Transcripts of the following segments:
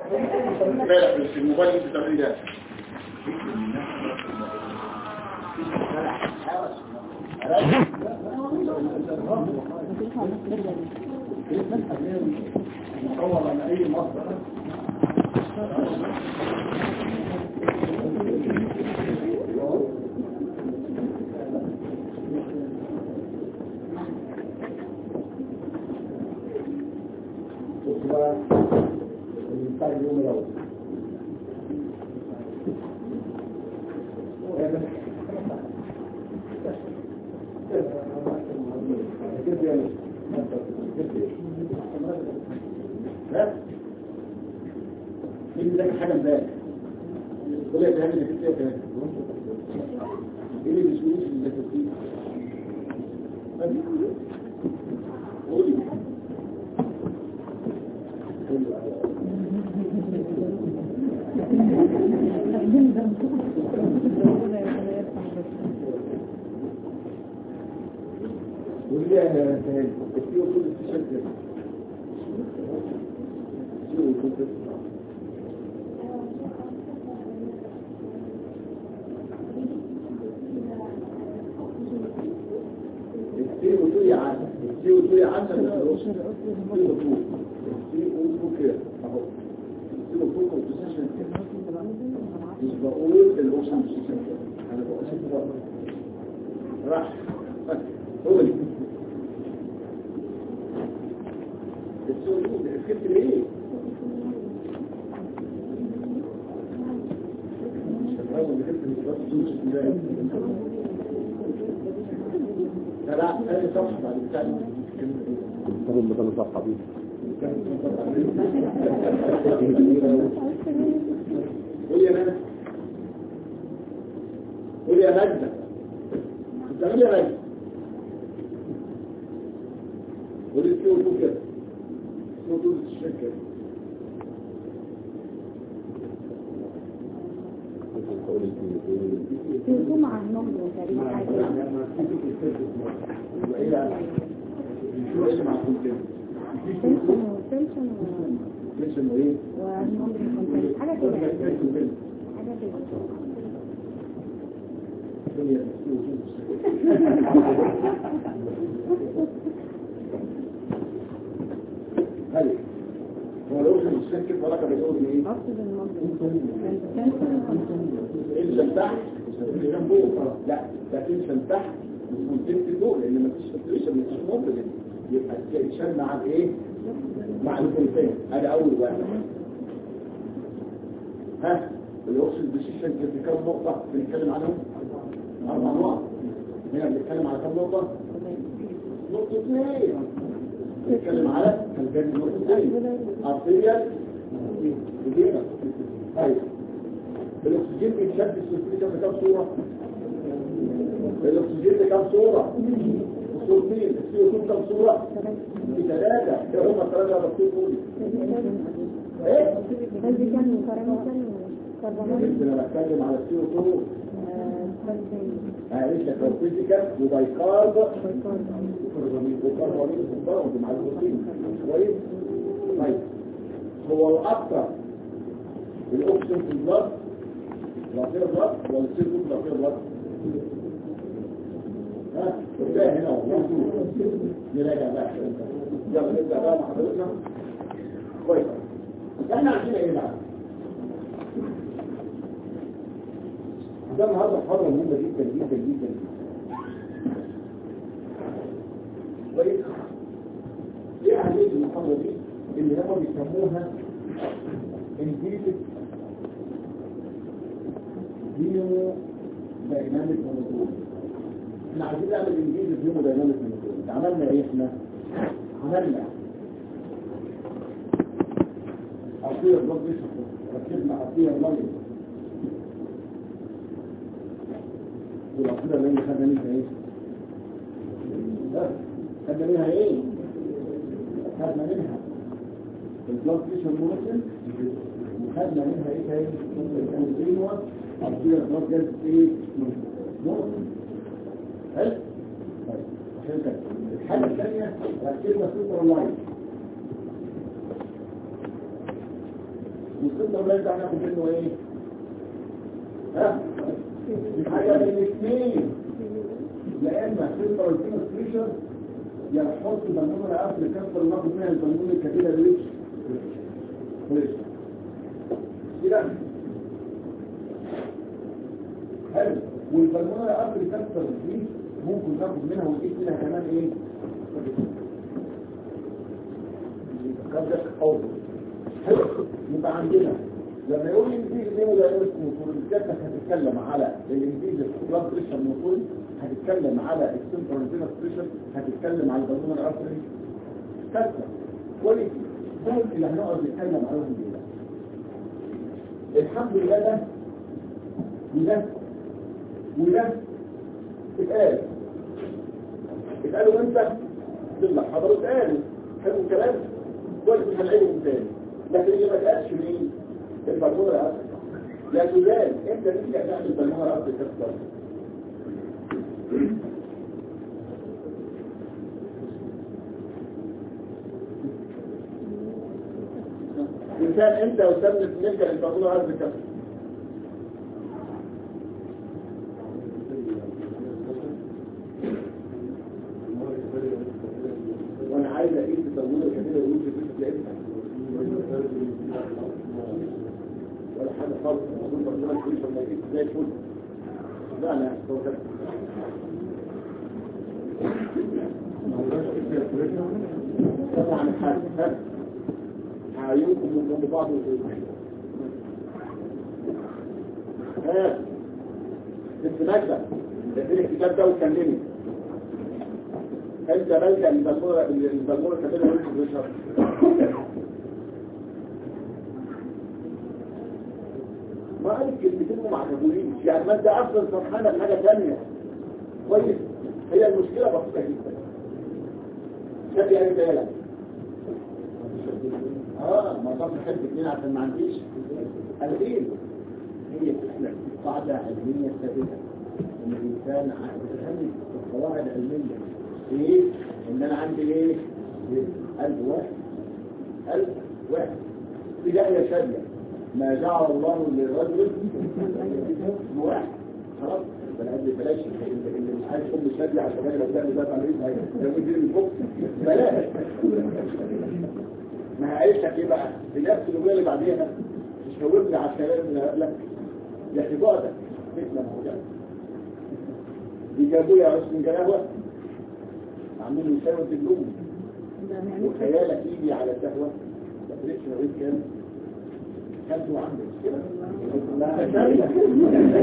امبارح في الموبايل في التمرينات مصور على اي مصدر الانتاج اليوم الاول كيف يعني لا مين ذاكر حاجه امبارح قول يا جهاد انك انت يا جهاد ايه اللي مش مش اللي ذاكر فيه قولي قولي يا جهاد السيو كل التيشيرت ده السيو كل السي او يا عسل السي او يا عسل السي او السي او كده اهو السي او كومبوزيشن كده مش بقول الاوشن بوزيشن كده انا بقول كده راح هو اللي السي او كده ليه لا لا ثاني صفحة بعد الثاني طب مثلا صفحة دي قول يا نجد قول يا نجد بتعمل يا نجد قول السيو تو كده السيو تو تشترك كده يكون مع النوم تقريبا حاجة شو اسم معكم كده تنشن وتنشن اسمه ايه؟ والنوم كونتنت حاجة كده حاجة كده الدنيا السيو تو هذه هو لو كان الشركة ولا كان بيقول ايه؟ أقصد النوم تنشن تنشن تحت تنشن فوق لا ده تنشن تحت مش تنشن فوق لان مفيش فلتريشن مفيش موتر يبقى التنشن مع الايه؟ مع الكونتين هذا اول واحد ها الاوكسيد ديسيشن في كام نقطة بنتكلم عنهم؟ أربع نقط هنا بنتكلم على كام نقطة؟ نقطتين بنتكلم على كان نقطتين ارتيريال ودينا ايوه الاكسجين بيتشد السلفيشن بكام صورة الاكسجين بكام صورة الصورتين السي او كام صورة بثلاثة ايه هم الثلاثة يا دكتور قولي ايه هيدروجين كربون كربون انا بتكلم على السي او 2 هعيش لك لو فيزيكال وبايكارب وكربونيل وكربونيل مع البروتين كويس طيب هو الاكثر الاوكسجين في البلد الأخير البلد ولا السيركو في الأخير البلد ها وده هنا والله نراجع بقى يلا نبدأ بقى مع حضرتنا كويس احنا عندنا ايه بقى ده النهارده محاضرة مهمة جدا جدا جدا كويس ايه أهمية المحاضرة دي اللي هم بيسموها انجيزة ديمو دايناميك مونوتون احنا عايزين نعمل انجيزة ديمو دايناميك مونوتون عملنا ايه احنا عملنا عصير بلاد ركبنا عصير بلاد والعقيدة اللي خدنا منها ايه لا خدنا منها ايه خدنا منها البلاد بريشر مونيتور وخدنا منها ايه تاني الكونتينوس عقيدة البلاد جاز ايه مونيتور حلو طيب عشان كده الحاجة الثانية ركبنا سوبر لايت والسنتر لاين ده هناخد منه ايه ها حاجه من الاثنين يا اما سنتر الكيمستريشن يا نحط بالمون العقل الكسر وناخد منها البالمون الكبيره ريتش ريتش كده حلو والبالمون العقل الكسر دي ممكن ناخد منها ونقيس منها كمان ايه كبدك حوض حلو يبقى عندنا لما يقول الانجليزي دي ولا يقول موتور الجدة هتتكلم على الانجليزي البلاد بريشر موتور هتتكلم على السنترال فينس بريشر هتتكلم على البالون الارتري كسر كويس دول اللي هنقعد نتكلم عليهم دول الحمد لله ده وده وده اتقال اتقالوا امتى؟ بالله حضروا اتقالوا حلو الكلام كويس مش هنعيدهم تاني لكن اللي ما اتقالش مين؟ البالون الارتري يا سودان انت نفسك تعمل البالون الارتري كسر إنسان أنت وسمت نلقى البطولة عز كم وأنا عايز أقيس التطوير كده ويقول في فكرة لقيتها ولا حاجة خالص أقول بطولة كويسة ولا إيه زي الفل لا لا هو كده طبعا حاجة عيونكم من جنب بعض ها انت ماجدة تديني الكتاب ده وتكلمني انت مالك البلمورة البلمورة كمان وانت بشر ما قالك كلمتين ما عجبونيش يعني ما انت اصلا فرحانه بحاجه ثانيه كويس هي المشكله بسيطه جدا شايف يعني بالك اه ما طب حد اثنين عشان ما عنديش الغيب هي احنا قاعدة علمية ثابتة ان الانسان بتفهم القواعد العلمية ايه ان انا عندي ايه قلب واحد قلب واحد في داهية شادية ما جعل الله للرجل واحد خلاص بلاش بلاش اللي مش عايز ام شادية عشان انا بتعمل ده تعمل لو يجي من فوق بلاش ما عيشتك ايه بقى بنفس الأغنية اللي بعديها مش هورد على الكلام اللي قبلك يا اخي بعدك فتنة موجودة دي جابوا يا عشر من جلاوة عاملين يساوي الدبلوم وخيالك يجي على الدهوة ما تفرقش ما بين كام كام وعندك مش كده لا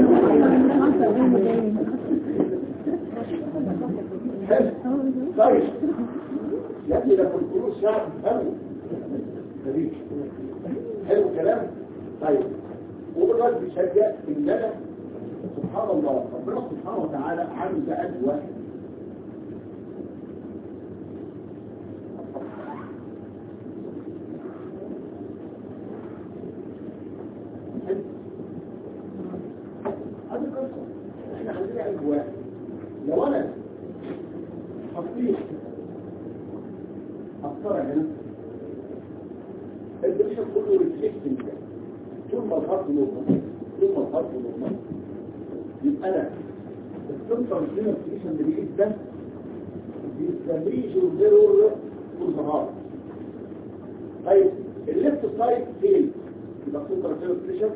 طيب يا ابني ده في الفلوس شعب فهموا خليج حلو الكلام طيب وبالرد بيشجع ان انا سبحان الله ربنا سبحانه وتعالى عامل ده قد واحد هذه قصة احنا عندنا قلب واحد لو انا حطيت أفكار هنا البريشر كله ريفليكتنج طول ما الخط نقطة طول ما الخط نقطة يبقى أنا السنتر ريفليكشن اللي بيجي ده بيستميجر زيرور والظهار طيب الليفت سايد فين يبقى السنتر ريفليكشن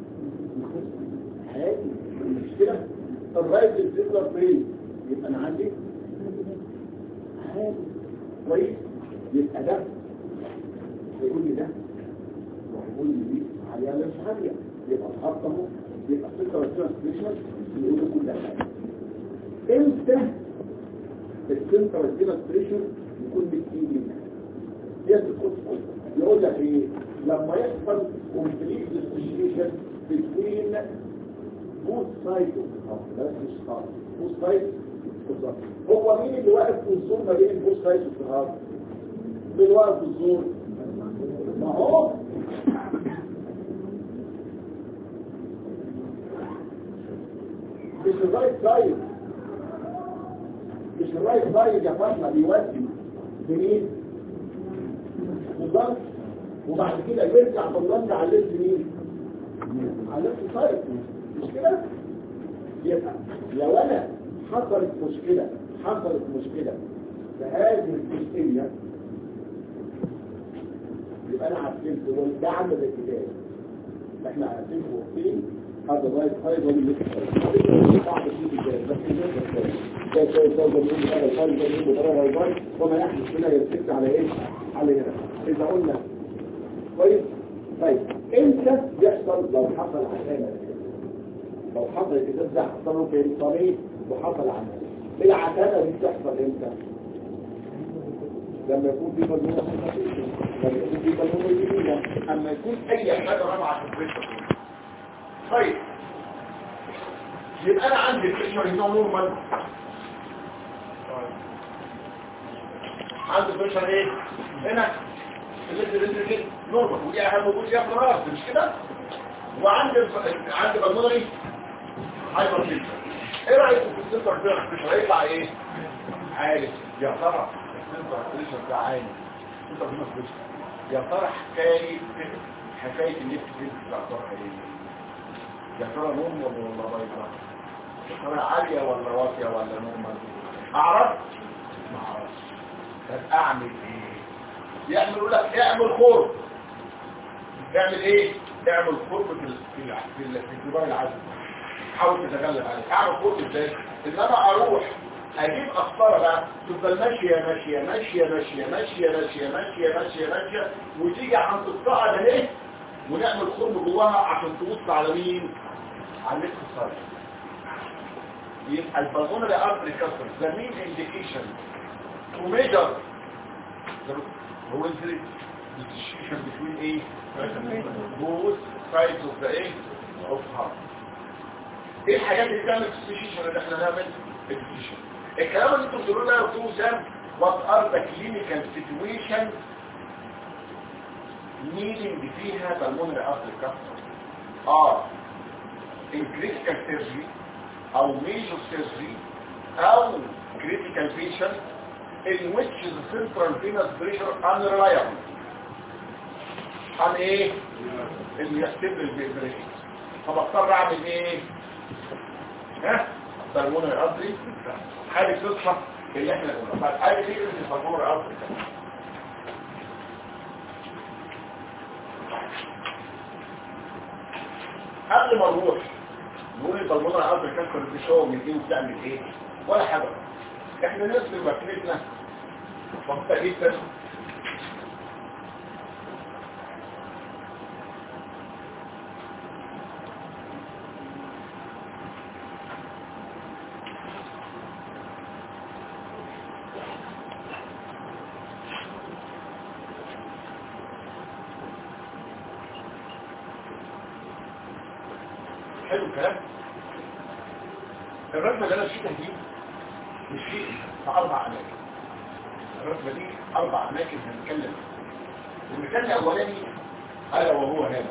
عادي مش كده الرايت الفيزر فين يبقى أنا عندي عادي كويس يبقى ده يقول لي ده ويقول لي دي عالية ولا مش عالية يبقى تحطمه يبقى فكرة الترانسليشن يقول له كل حاجة امتى السنتر الترانسليشن يكون بالتيجي يدخل يقول لك ايه لما يحصل كومبليت ديستريبيوشن بين بوث سايد بس مش خالص بوث سايد هو مين اللي واقف في الزور ما بين البوث سايد والصهار مين واقف في الزور ما هو مش الرايت سايد مش الرايت سايد يا فاطمه بيودي بمين بالظبط وبعد كده يرجع بالله على الليفت مين على الليفت سايد مش كده يبقى لو انا حصلت مشكلة حصلت مشكلة في هذه الجزئية يبقى انا عارفين هو ده عمل الكتاب احنا عارفين هو فين هذا الرايت سايد ولا الليفت سايد بعض فيه ازاي بس ازاي ده ده ده ده من هذا الفايل ده من هذا الفايل وما يحدث هنا يرتكز على ايه على هنا اذا قلنا كويس طيب امتى يحصل لو حصل عشان لو حصل الكتاب ده حصل له في الطريق وحصل عنه العتابة دي بتحصل امتى لما يكون في مجموعة لما يكون في مجموعة جديدة اما يكون اي حاجة رابعة في البيت طيب يبقى انا عندي الفيشر هنا نورمال عندي الفيشر ايه هنا الفيشر نورمال ودي اهم وجود فيها في الراس مش كده وعندي عندي بالمونري هايبر فيشر ايه رايك في السنتر فيشر هيطلع ايه عالي يا ترى السنتر فيشر ده عالي السنتر فيشر يا ترى حكايه حكايه النفس دي بتاعتها ايه يا ترى نورمال ولا بايظه يا ترى عاليه ولا واطيه ولا نورمال اعرف ما اعرفش طب اعمل ايه يعمل يقول لك اعمل خرم اعمل ايه اعمل خرم في ال- في ال- في ال- في الجبال العزم حاول تتغلب عليه اعمل خرم ازاي ان انا اروح اجيب قسطره بقى تفضل ماشيه ماشيه ماشيه ماشيه ماشيه ماشيه ماشيه ماشيه ماشيه وتيجي عند القاعده اهي ونعمل خرم جواها عشان تبص على مين على النفس الصالح يبقى البالونه ده ارض كسر ده مين انديكيشن تو ميجر هو ازاي distinction between ايه both sides of the ايه of heart ايه الحاجات اللي بتعمل distinction اللي احنا نعمل distinction الكلام اللي انتوا بتقولوه ده يا دكتور سام what are the clinical situation needing فيها pulmonary artery cancer اه in critical surgery او major surgery او critical patient in which the central venous pressure unreliable عن ايه اللي يحتمل البريشن فبضطر اعمل ايه ها بالمونر الارضي حاجه تصحى اللي احنا قلنا بعد حاجه تيجي في البالمونر الارضي قبل ما نروح نقول البالمونر الارضي كان كل شو من دي وبتعمل ايه ولا حاجه احنا نرسم مكنتنا بسيطه جدا حلو الكلام الرسمه اللي انا شفتها دي مش في في اربع اماكن الرسمه دي اربع اماكن هنتكلم المكان الاولاني الا وهو هنا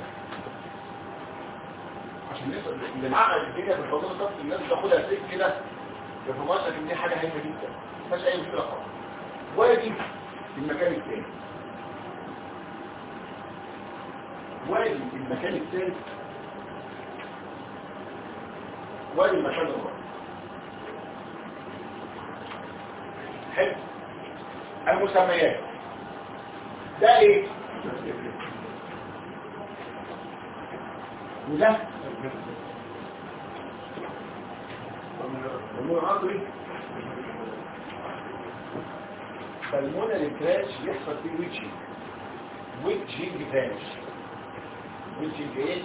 عشان الناس اللي معقد الدنيا في الحضور ده الناس تاخدها سيك كده في مصر ان دي حاجه هايفه جدا ما فيهاش اي مشكله خالص وادي المكان الثاني وادي المكان الثالث وادي المكان الرابع حلو المسميات ده ايه وده بالمونة عضري بالمونة الكراش يحصل فيه ويتشنج ويتشنج كراش ويتشنج ايه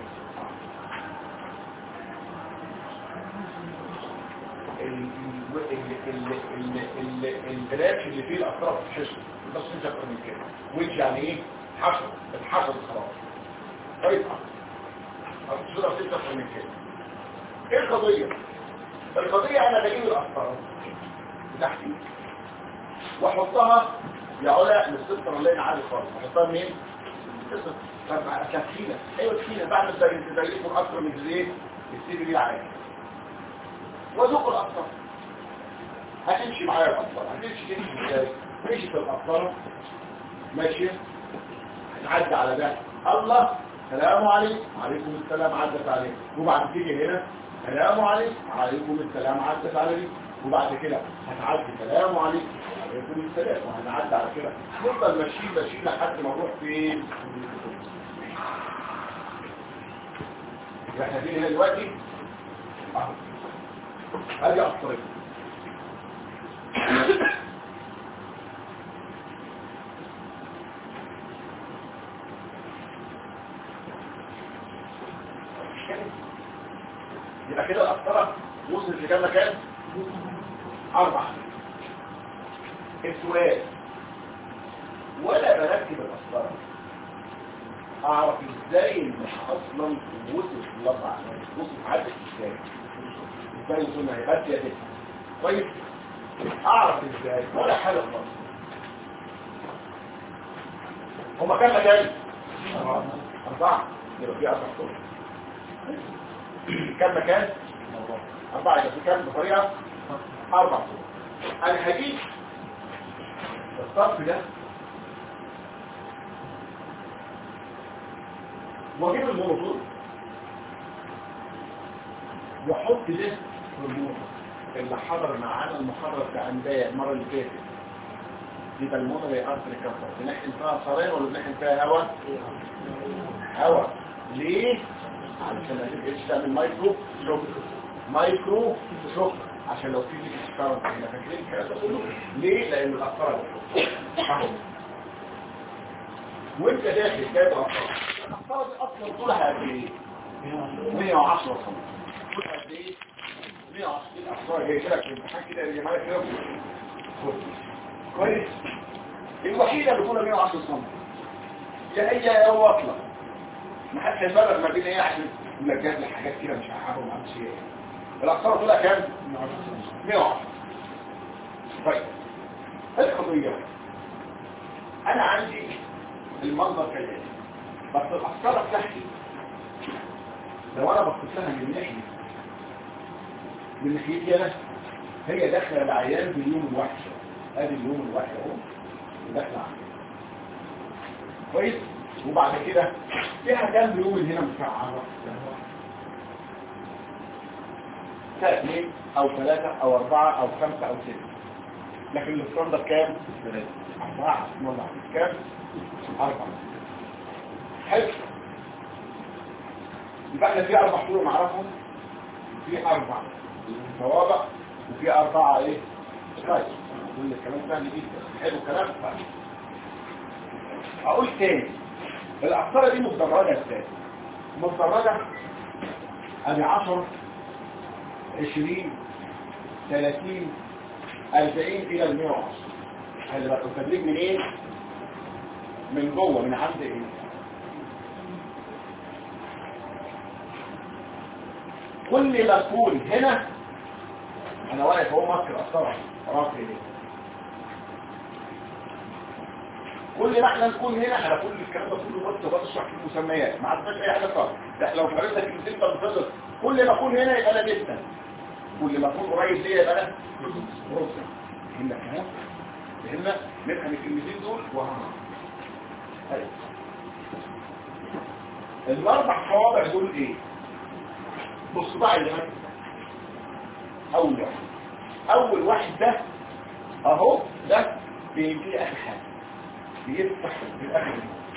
البلاك اللي فيه الاطراف الحشو بس مش اكتر من كده ويج يعني ايه حشو الحشو خلاص طيب الصوره مش اكتر من كده ايه القضيه القضيه انا بجيب الاطراف بتاعتي واحطها يا علا للستر اللي عالي خالص احطها منين طب كفينه ايوه كفينه بعمل زي زيكم اكتر من زيت السيري دي عادي وذوق الاطراف هتمشي معايا الأطفال هتمشي تمشي ازاي مشيت الأطفال ماشية تعدي على ده الله سلام عليكم وعليكم السلام عدت عليك وبعد تيجي هنا سلام عليكم وعليكم السلام عدت عليك وبعد كده هتعدي سلام عليكم وعليكم السلام وهنعدي على كده نفضل ماشيين ماشيين لحد ما نروح فين احنا فين هنا دلوقتي اهو ادي الطريق يبقى كده القسطره وصلت لكام مكان اربعه السؤال ولا بركب القسطره اعرف ازاي ان اصلا وصل لاربع وصل عدد ازاي ازاي وصلنا هيبقى يا تسعه طيب اعرف ازاي ولا حاجه خالص هما كام مكان اربعه يبقى في اربع طرق كم مكان أربعة يبقى في كم بطريقة أربع طرق أنا هجيب الصف ده وأجيب المونوتور وأحط ده في المونوتور اللي حضر معانا المحاضرة بتاع امبارح المرة اللي فاتت يبقى المونوتور يأثر كفر بنحن فيها صارين ولا بنحن فيها هواء؟ هواء ليه؟ علشان هتبقى تعمل مايكرو شوك مايكرو شوك عشان لو في ليك اشتغل احنا فاكرين الكلام ده كله ليه لان الاثار اهو وانت داخل جايب الاثار الاثار دي اصلا طولها قد ايه 110 سم طولها قد ايه 110 الاثار جاي لك في الامتحان كده اللي معايا كده كويس الوحيده اللي طولها 110 سم يا هي يا هو اطلق ما حدش هيفرق ما بين ايه عشان يقول لك جاب لي حاجات كده مش هحاول ما عملش ايه الاقصار طلع كام 110 طيب القضيه انا عندي المنظر كذلك بس الاقصار بتاعتي لو انا بصيت لها من ناحيه من ناحيتي انا هي داخله العيان باليوم الواحد ادي اليوم الواحد اهو وداخله عندي كويس وبعد كده فيها كام يوم هنا مفعرة اثنين او ثلاثة او اربعة او خمسة او ستة لكن الاستاندر كام؟ ثلاثة اربعة مرة كام؟ اربعة حلو يبقى احنا في اربع طرق نعرفهم في اربع صوابع وفي اربعة ايه؟ طيب كل الكلام سهل جدا حلو الكلام طيب اقول تاني الأقطارة دي متدرجة ازاي متدرجة ادي 10 20 30 40 الى 110 خلي بالك التدريج من ايه من جوه من عند ايه كل ما اكون هنا انا واقف اهو ماسك القطاره رافع ايديه كل ما احنا نكون هنا انا كل الكلام ده كله بس بشرح في المسميات ما عندناش اي حاجه خالص ده لو قريت لك كلمتين بتفضل كل ما اكون هنا يبقى انا جدا كل ما اكون قريب ليا يبقى انا رصه هنا كلام هنا نفهم الكلمتين دول وها الاربع صوابع دول ايه بص بقى اللي هنا اول واحد اول واحد ده اهو ده بيجي اخر حاجه بيفتح في الاخر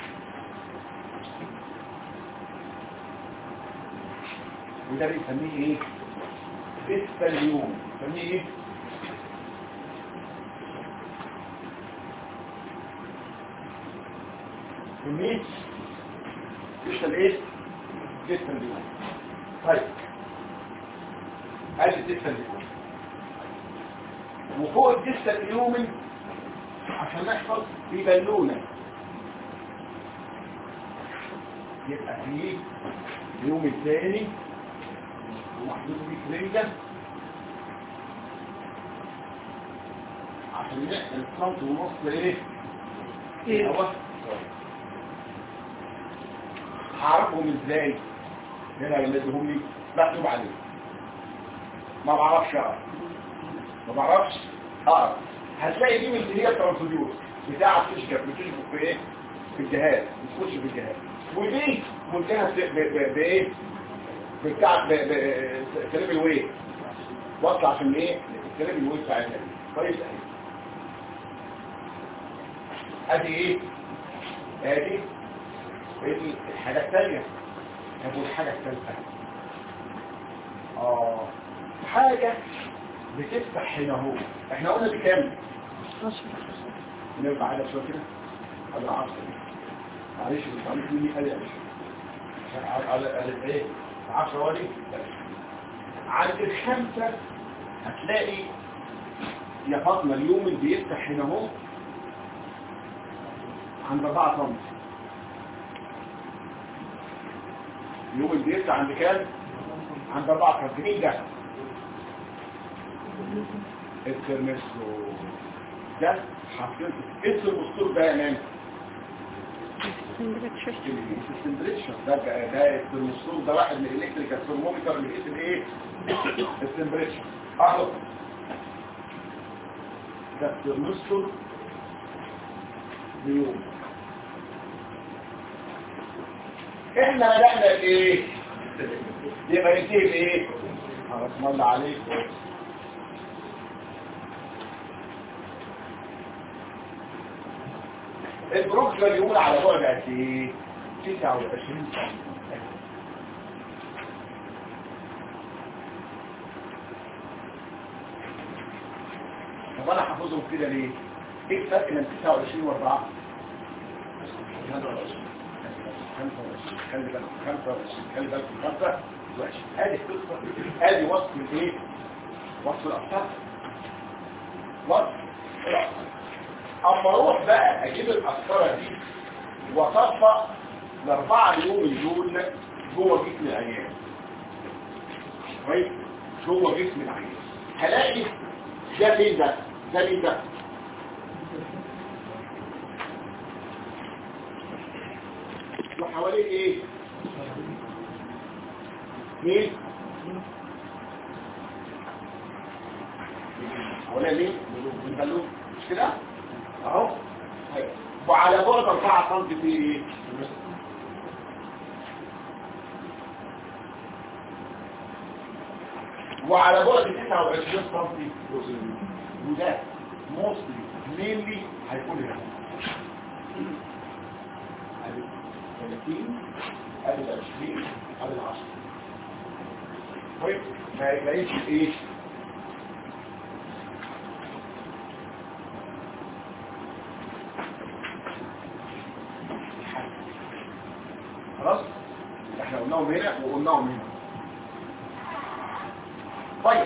وده بيسميه ايه فيستاليوم بيسميه ايه بيسميه فيستال ايه فيستاليوم طيب ادي فيستاليوم وفوق الفيستاليوم عشان نحفظ في بالونة يبقى في اليوم الثاني ومحدود فيه كرنجة عشان نحن الصوت ونص ايه ايه هو هعرفهم ازاي هنا يمدهم لي مكتوب عليه ما بعرفش اقرا ما بعرفش اقرا هتلاقي دي من اللي هي الترانسديوس بتاعة تشكف بتشكف في ايه في الجهاز بتخش في الجهاز ودي منتهى ب- ب- بايه بتاع تريبل ويت واطلع عشان ايه التريبل ويت بتاعتها دي. كويس اهي ادي ايه ادي ادي الحاجه الثانيه طب والحاجه الثالثه اه حاجه بتفتح هنا اهو احنا قلنا بكام نرجع على شويه كده على 10 معلش مش عارف مني قال على على على ايه 10 ولي عند الخمسه هتلاقي يا فاطمه اليوم اللي بيفتح هنا اهو عند 4 طن اليوم اللي بيفتح عند كام عند 4 طن مين ده الترمسو ده حاطين اسم الاسطور ده يا مان التمبريتشر ده ده الترموستور ده واحد من الالكتريكال ثرمومتر اللي اسم ايه التمبريتشر اهو ده الترموستور بيوم احنا بدأنا بايه يبقى ننتهي بايه بسم الله عليكم البروكسل يقول على بعد قد ايه 29 سنة طب انا حافظهم كده ليه ايه الفرق بين 29 و 4 خلي بالك 25 خلي بالك 25 ادي القصه ادي وصف الايه وصف الافكار وصف الافكار اما اروح بقى اجيب القسطره دي واطبق الاربعه اليوم دول جوه جسم العيان كويس جوه جسم العيان هلاقي ده فين ده ده مين ده وحواليه ايه مين حواليه مين البالون مش كده اهو وعلى بعد 4 سم في ايه وعلى بعد 29 سم وده موستلي مينلي هيكون هنا ادي 30 ادي 20 ادي 10 طيب ما يبقاش ايه خلاص احنا قلناهم هنا وقلناهم هنا طيب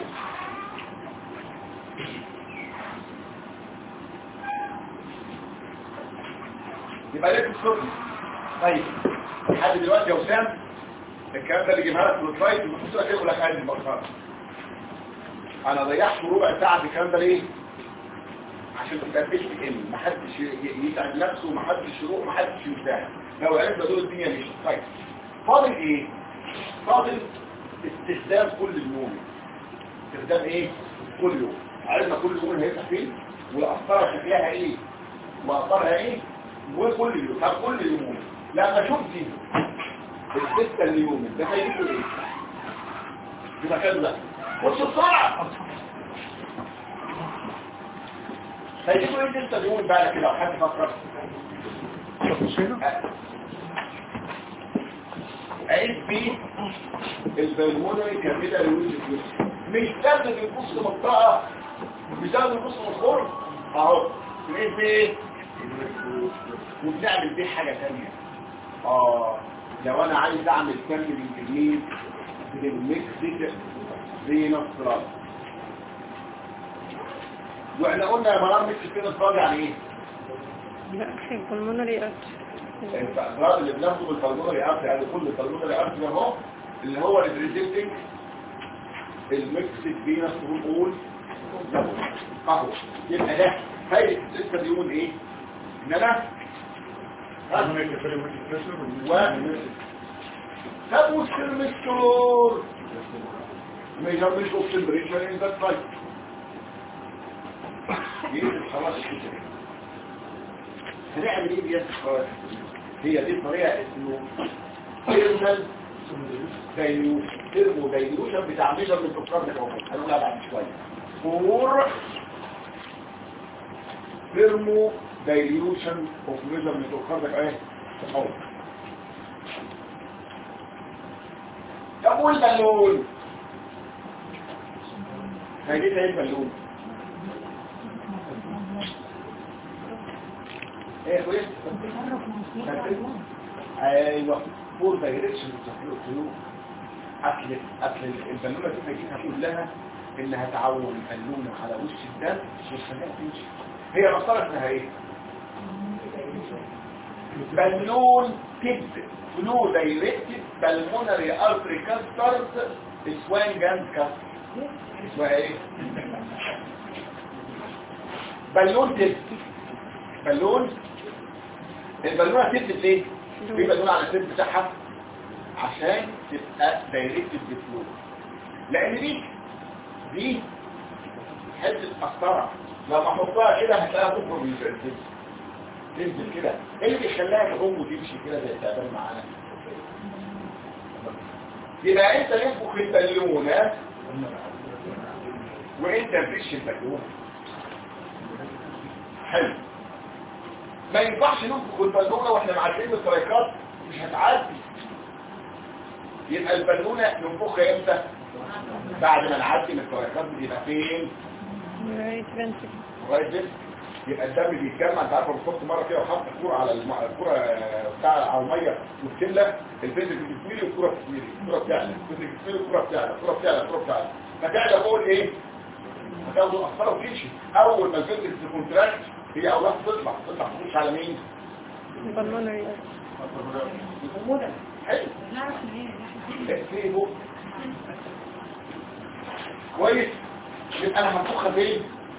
يبقى ليه الصوت طيب لحد دلوقتي يا وسام الكلام ده اللي جيبها لك في السلايد المفروض لك يقول لك عايز البقره انا ضيعت ربع ساعه في الكلام ده ليه عشان تثبت ان محدش ي- يتعب نفسه ومحدش يروح ومحدش يرتاح لو عرفنا دول الدنيا مش طيب فاضل ايه فاضل استخدام كل يوم استخدام ايه كل يوم عرفنا كل يوم هيفتح فين والافكار شكلها ايه واثرها ايه وكل يوم طب كل يوم لما شفت الستة اليوم ده هيجيبوا ايه يبقى كده بص بسرعه هيجيبوا ايه الستة اليوم بقى كده لو حد فكر عيد بيه البلمونري كابيلا لويز مش لازم يبص منطقة مش لازم يبص من الخرم اهو نعيد بيه وبنعمل بيه حاجة تانية اه لو انا عايز اعمل كم من جديد بالمكسيك زي نصرات واحنا قلنا يا مرام مكسيك كده نصرات يعني ايه لا في pulmonary الفقرات اللي بناخده بالبلمونري ارت يعني كل البلمونري ارت ده اهو اللي هو الريبريزنتنج المكسيك فينس بنقول اهو يبقى ده فايدة الستة بيقول ايه ان انا و تبوس المستور measurement of temperature in that site يقفل خلاص كده هنعمل ايه بيد الحرارة هي دي طريقة اسمه تيرمال دايليوشن تيرمو دايليوشن بتاع ميجرمنت اوف كاربون هنقولها بعد شوية فور تيرمو دايليوشن اوف ميجرمنت اوف كاربون ايه اهو يقول بالون هيجي ايه البالون ايه يا كويس ايوه فور دايركشن الطيور اصل اصل البالونه دي هيجيها كلها انها تعوم البالونه على وش الدم والخلايا تمشي هي مسارة انها ايه بالون تب فلو دايركتد بالمونري ارتري كاسترز سوان جاند كاستر اسمها ايه بالون تب بالون البالونه تب ليه في بالونه على السير بتاعها عشان تبقى دايركتد بفلو لان دي دي حته قسطره لما احطها كده هتلاقيها تخرج من الجلد تنزل كده ايه اللي بيخليها تقوم وتمشي كده زي التعبان معانا يبقى انت ينفخ البالونه وانت مفيش البالونه حلو ما ينفعش ننفخ البالونه واحنا معديين الطريقات مش هتعدي يبقى البالونه ننفخها امتى بعد ما نعدي من الطريقات بتبقى فين right ventricle لغايه ده يبقى الدم بيتجمع انت عارفه بتحط مره كده وحط الكوره على الم... الكوره بتاع على الميه وتملى الفيزيك بتتملي والكوره بتتملي الكوره بتعلى الفيزيك بتتملي والكوره بتعلى الكوره بتعلى الكوره بتعلى فتعلى فوق الايه؟ هتاخد الاخطار وتمشي اول ما الفيزيك تكونتراكت هي اول واحده تطلع تطلع تخش على مين؟ pulmonary حلو تقفيله كويس يبقى انا هنفخها فين؟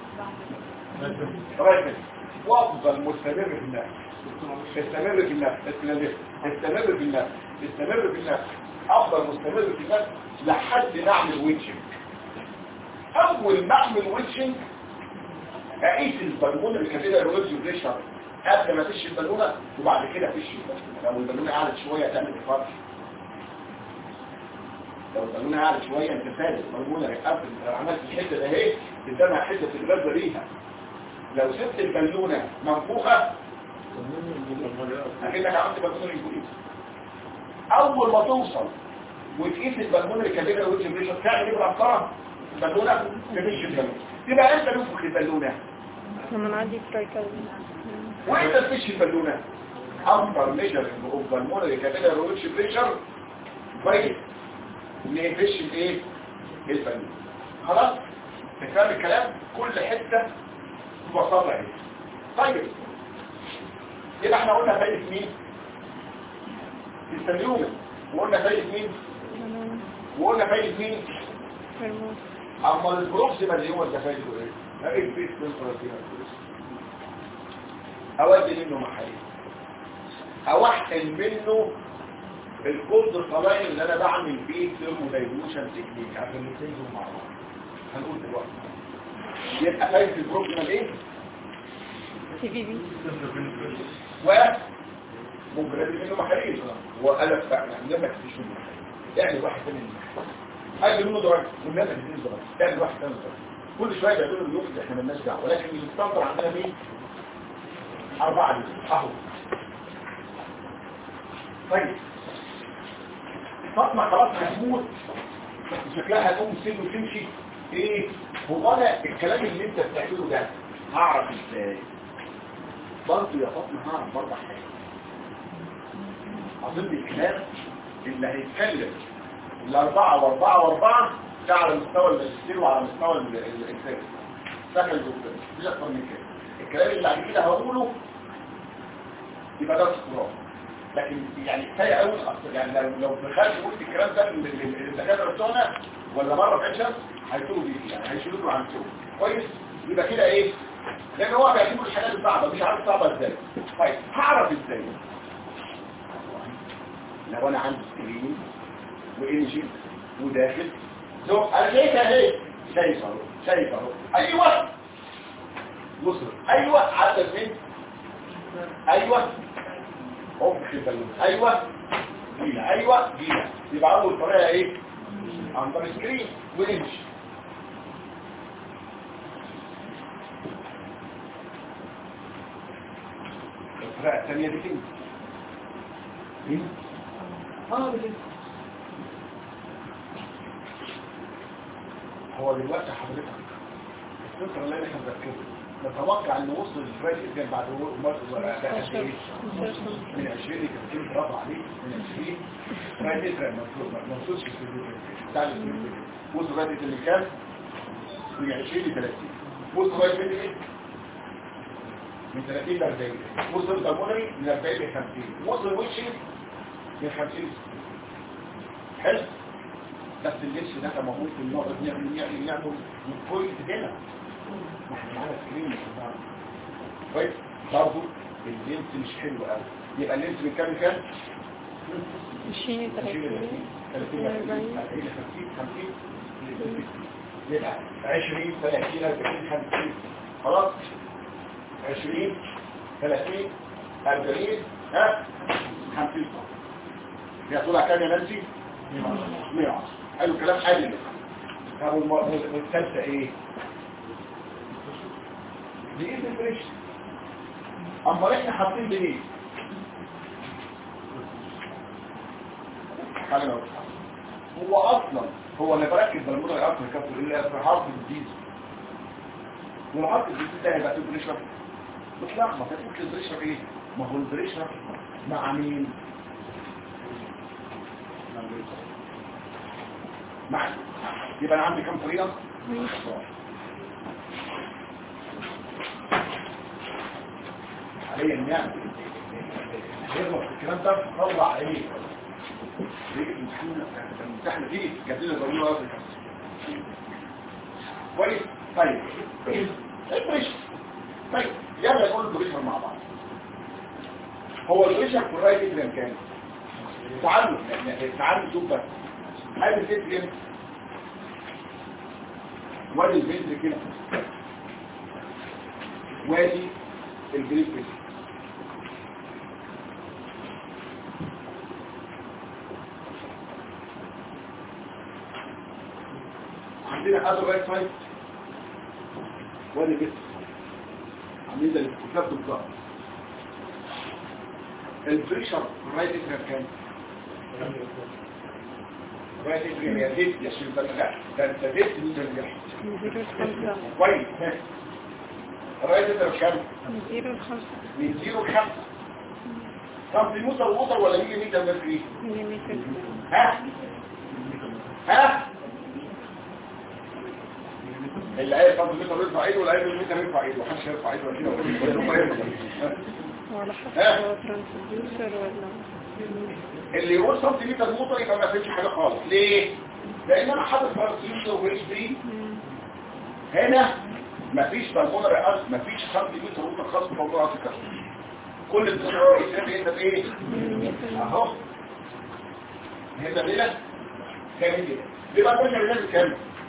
رايح وافضل مستمر في النفس استمر في النفس استمر استمر في النفس استمر في النفس افضل مستمر في النفس لحد ما اعمل ويتشنج اول ما اعمل ويتشنج اقيس البالونه الكبيره الروز بريشر قبل ما تشي البالونه وبعد كده تشي البالونه لو البالونه قعدت شويه تعمل فرش لو البالونه قعدت شويه انت فاهم البالونه قبل عملت الحته ده اهي قدامها حته الغزه ليها لو سبت البالونه منفوخه اكنك عملت بالونه الجديد اول ما توصل وتقيس البالونه الكبيره والتمبريتشر تعمل ايه بالعصاره البالونه تمشي البالونه تبقى انت نفخ البالونه لما نعدي الترايكال وانت تمشي البالونه افضل ميجر اوف بالونه كابيلاري روتش بريشر كويس نفش الايه البالونه خلاص تفهم الكلام كل حته وصلنا ايه طيب يبقى احنا قلنا فايدة مين السليوم وقلنا فايدة مين وقلنا فايدة مين هرمون اما البروكسيمال اللي هو ده فايدته ايه هاي البيت سنترال اودي منه محل اوحل منه الكود الطبيعي اللي انا بعمل بيه ثيرمودايلوشن تكنيك عشان نتنزل مع بعض هنقول دلوقتي يبقى فايدة البروكسيمال ايه تي في بي و ممكن ادي منه محارير وقالك بقى لما تديش منه محارير اعمل واحد تاني منه هاي منه درجة والناس تديش درجة اعمل واحد تاني درجة كل شوية بيعملوا اليوم اللي احنا مالناش دعوة ولكن اللي بتنظر عندنا مين؟ أربعة دي أهو طيب فاطمة خلاص هتموت شكلها هتقوم سن وتمشي ايه هو انا الكلام اللي انت بتعمله ده هعرف ازاي برضه يا فاطمة هعرف برضه حاجة أظن الكلام اللي هيتكلم الأربعة وأربعة وأربعة ده على مستوى الماجستير وعلى مستوى ال- ال- الإنسان سكن الدكتور مش أكتر من كده الكلام اللي بعد كده هقوله يبقى ده استقرار لكن يعني كفايه قوي اصل يعني لو لو دخلت قلت الكلام ده لل- لل- للدكاتره بتوعنا ولا مره في عين شمس هيطلبوا بيه يعني هيشيلوا عن الشغل كويس يبقى كده ايه لان هو بيعتبر الحاجات الصعبه مش عارف صعبه ازاي طيب هعرف ازاي لو انا عندي سكرين وانجي وداخل لو انا شايفها اهي شايف اهو شايف اهو ايوه وصل ايوه عدد من ايوه انفخ البالون ايوه جينا ايوه جينا يبقى اول طريقه ايه عن طريق سكرين ونمشي الطريقه الثانيه دي كده ايه اه دي كده هو دلوقتي حضرتك الفكره اللي احنا بنركزه نتوقع ان وصل الفرايد ازاي بعد وقت قد ايه من 20 ل 30 برافو عليك من 20 فرايد ازاي ما وصلش في بتاع الفيلم وصل فرايد اللي كان من 20 ل 30 وصل فرايد ايه من 30 ل 40 وصل البلمونري من 40 ل 50 وصل وشي من 50 ل 60 حلو بس الليش ده كان موجود في النقط نعمل نعمل نعمل من كل كده احنا معانا سكرين مش بنعمل. كويس برضه اللينس مش حلو قوي يبقى اللينس من كام لكام؟ 20 30 40 يبقى 20 30 40 50 خلاص 20 30 40 ها 50 هي طولها كام يا نانسي 110 حلو الكلام حاجه طب والم- والثالثه ايه دي ايه الفريش اما احنا حاطين دي ايه حاجه لو هو اصلا هو اللي بركز بالمدة الاصل كفر الا في حرف الجديد والحرف الجديد ده هيبقى فيه بريشر بتلخبط هتقول البريشر ايه ما هو البريشر مع مين مع يبقى انا عندي كام طريقه حاليا يعني غير الكلام ده طلع عليه ليه الامتحان دي جديدة ضرورة أصلا كويس طيب البريشر طيب يلا نقول البريشر مع بعض هو البريشر في الرايت اتريم كام تعالوا يعني تعالوا نشوف بس هذا الاتريم وادي البنت كده وادي البريك كده عندنا هذا الرايت سايد وادي كده عاملين ده الاستكشاف بالظبط البريشر في الرايت اتريم كام؟ الرايت اتريم يا زيت يا شيخ ده ده انت زيت من الجرح من 0 ل 5 كويس ها. الرايت اتريم كام؟ من 0 ل 5 من 0 ل 5 سنتيمتر ووتر ولا ملي متر متر مليمتر ها ها اللي عايز سنتيمتر يرفع ايده واللي عايز مليمتر يرفع ايده محدش يرفع ايده ولا كده ولا كده. وعلى حسب ها؟ هو ترانسديوسر ولا اللي يقول سنتيمتر موتر يبقى ما فيش حاجه خالص ليه لان انا حاطط ترانسيوسر واتش دي مم. هنا مفيش بالمونر ارض مفيش سنتيمتر موتر خاص بموضوع الكسر كل الدكتور يسمي هنا بايه مليمتر اهو هنا ليلة كام دي بيبقى كل الناس كام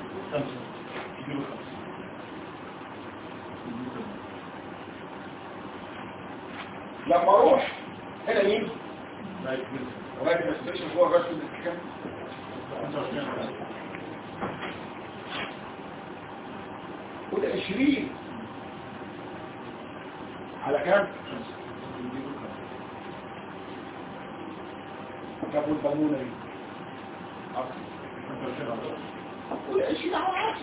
لما اروح هنا مين راجل ما تستريش هو الراجل كام وده 20 على كام طب والبالونه دي وده 20 على 10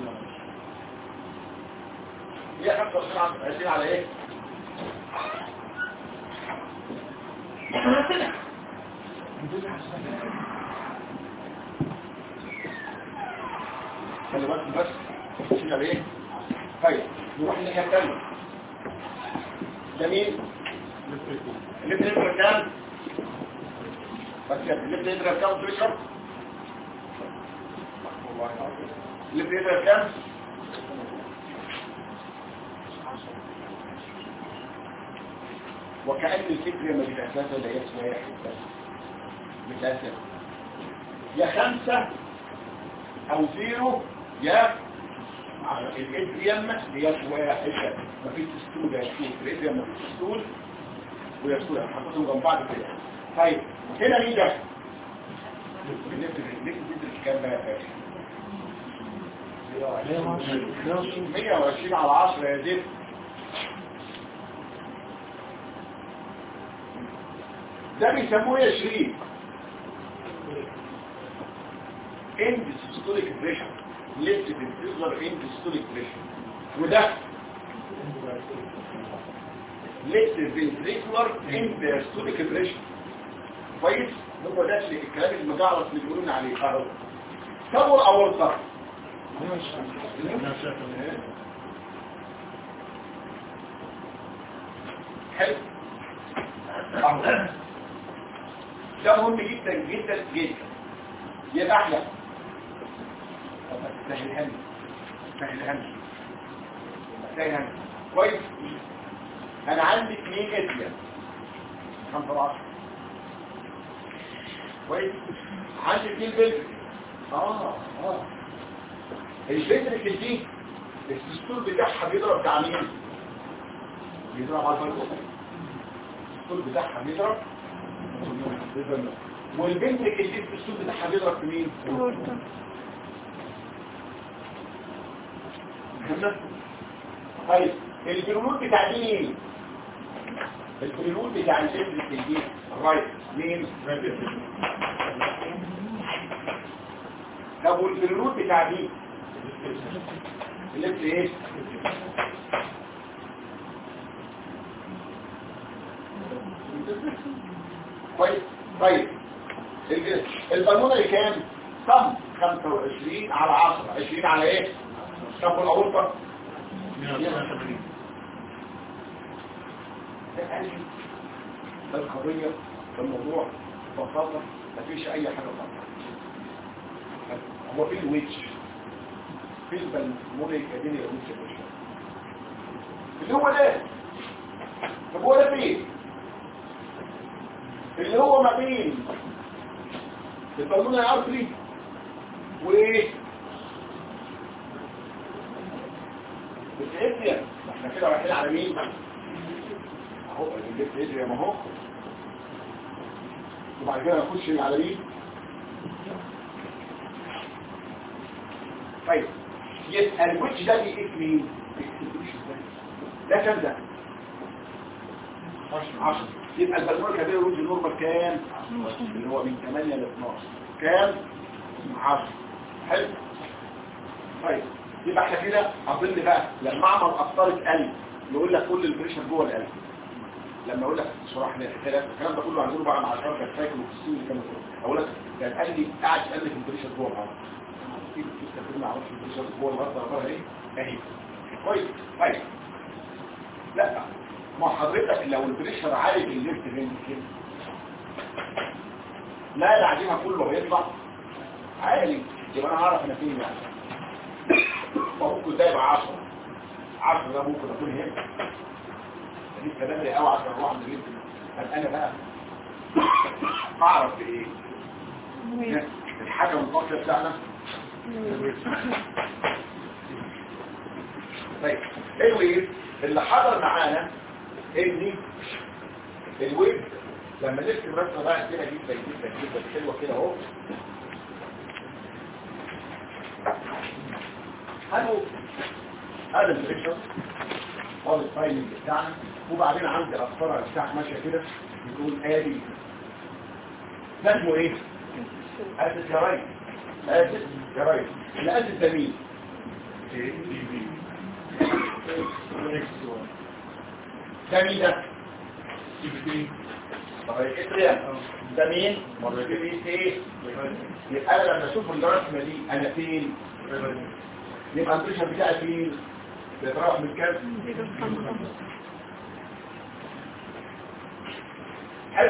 هي 25 على 20 على ايه خلي بالك بس شيل على ايه طيب نروح الناحيه الثانيه ده مين اللي بيضرب كام بس يا اللي بيضرب كام بيشرب اللي بيضرب كام وكأن الفكرة ما بتأساسها لا يسوى واحد بس بتأسس يا خمسة أو زيرو يا الإدريم هي واحدة مفيش تستول يا شوف الإدريم مفيش تستول ويسكولر هنحطهم جنب بعض كده طيب هنا مين ده؟ الليفت الليفت الليفت كام بقى يا باشا؟ 120 على 10 يا زفت ده بيسموه يا شريك end systolic pressure left ventricular end systolic pressure وده left ventricular end systolic pressure كويس هو ده اللي- الكلام المجعلص اللي بيقولون عليه اهو سووا اورطه حلو اهو ده مهم جدا جدا جدا يبقى احلى طب سهلها لي سهلها لي سهلها لي كويس انا عندي اثنين اتيا خمسة وعشرة كويس عندي اثنين بنت اه اه البنت دي الدستور بتاعها بيضرب بتاع مين؟ بيضرب على الفرق الدستور بتاعها بيضرب والبنت اللي الدستور بتاعها بيضرب في مين؟ أورطة فهمنا؟ طيب البريموت بتاع دي مين؟ البريموت بتاع البنت اللي الرايت مين؟ طب والبريموت بتاع دي اللي ايه؟ كويس طيب ال- البالونه اللي كام صم 25 على 10 20 على ايه طب والاورطه ده القضيه ده الموضوع ببساطه مفيش اي حاجه غلط هو في الويتش في البلمونة الكادينيا الويتش يا باشا اللي هو ده طب هو ده فين اللي هو ما بين البالونه ارتري وايه الاتريا احنا كده رايحين على مين اهو الاتريا ما هو وبعد كده نخش على مين طيب يبقى الوجه ده بيقيس مين ده كام ده 10 يبقى البلمون الكبير الوجه نورمال كام اللي هو من 8 ل 12 كام 10 حلو طيب يبقى احنا كده اظن بقى لما اعمل قسطره قلب يقول لك كل البريشر جوه القلب لما اقول لك شرح لي الكلام ده كله هنقوله بقى مع الشركه السايكل والسيستم اللي كانوا اقول لك ده قال لي قاعد يقلب في البريشر جوه القلب اكيد تستخدم ما اعرفش البريشر جوه القلب اخبارها ايه اهي كويس طيب لا ما حضرتك لو البريشر عالي في الليفت فين كده لا العجينه كله هيطلع عالي يبقى انا هعرف انا فين يعني ممكن ده يبقى 10 10 ده ممكن اكون هنا دي كلام لي قوي عشان اروح عند الليفت طب انا بقى اعرف بايه الحاجه المطلقه بتاعنا طيب الويف اللي حضر معانا ان الويف لما نكتب رسمه بقى كده جدا جدا جدا حلوه كده اهو هلو هذا البريشر هذا الفايلنج بتاعنا وبعدين عندي قسطره بتاعك ماشيه كده بتقول ادي ده اسمه ايه؟ اسيد جرايد اسيد جرايد الاسيد ده مين؟ ده مين ده؟ ده مين؟ ايه؟ يبقى انا لما اشوف الرسمه دي انا فين؟ يبقى البريشر بتاعي فين؟ بيتراوح من كام؟ حلو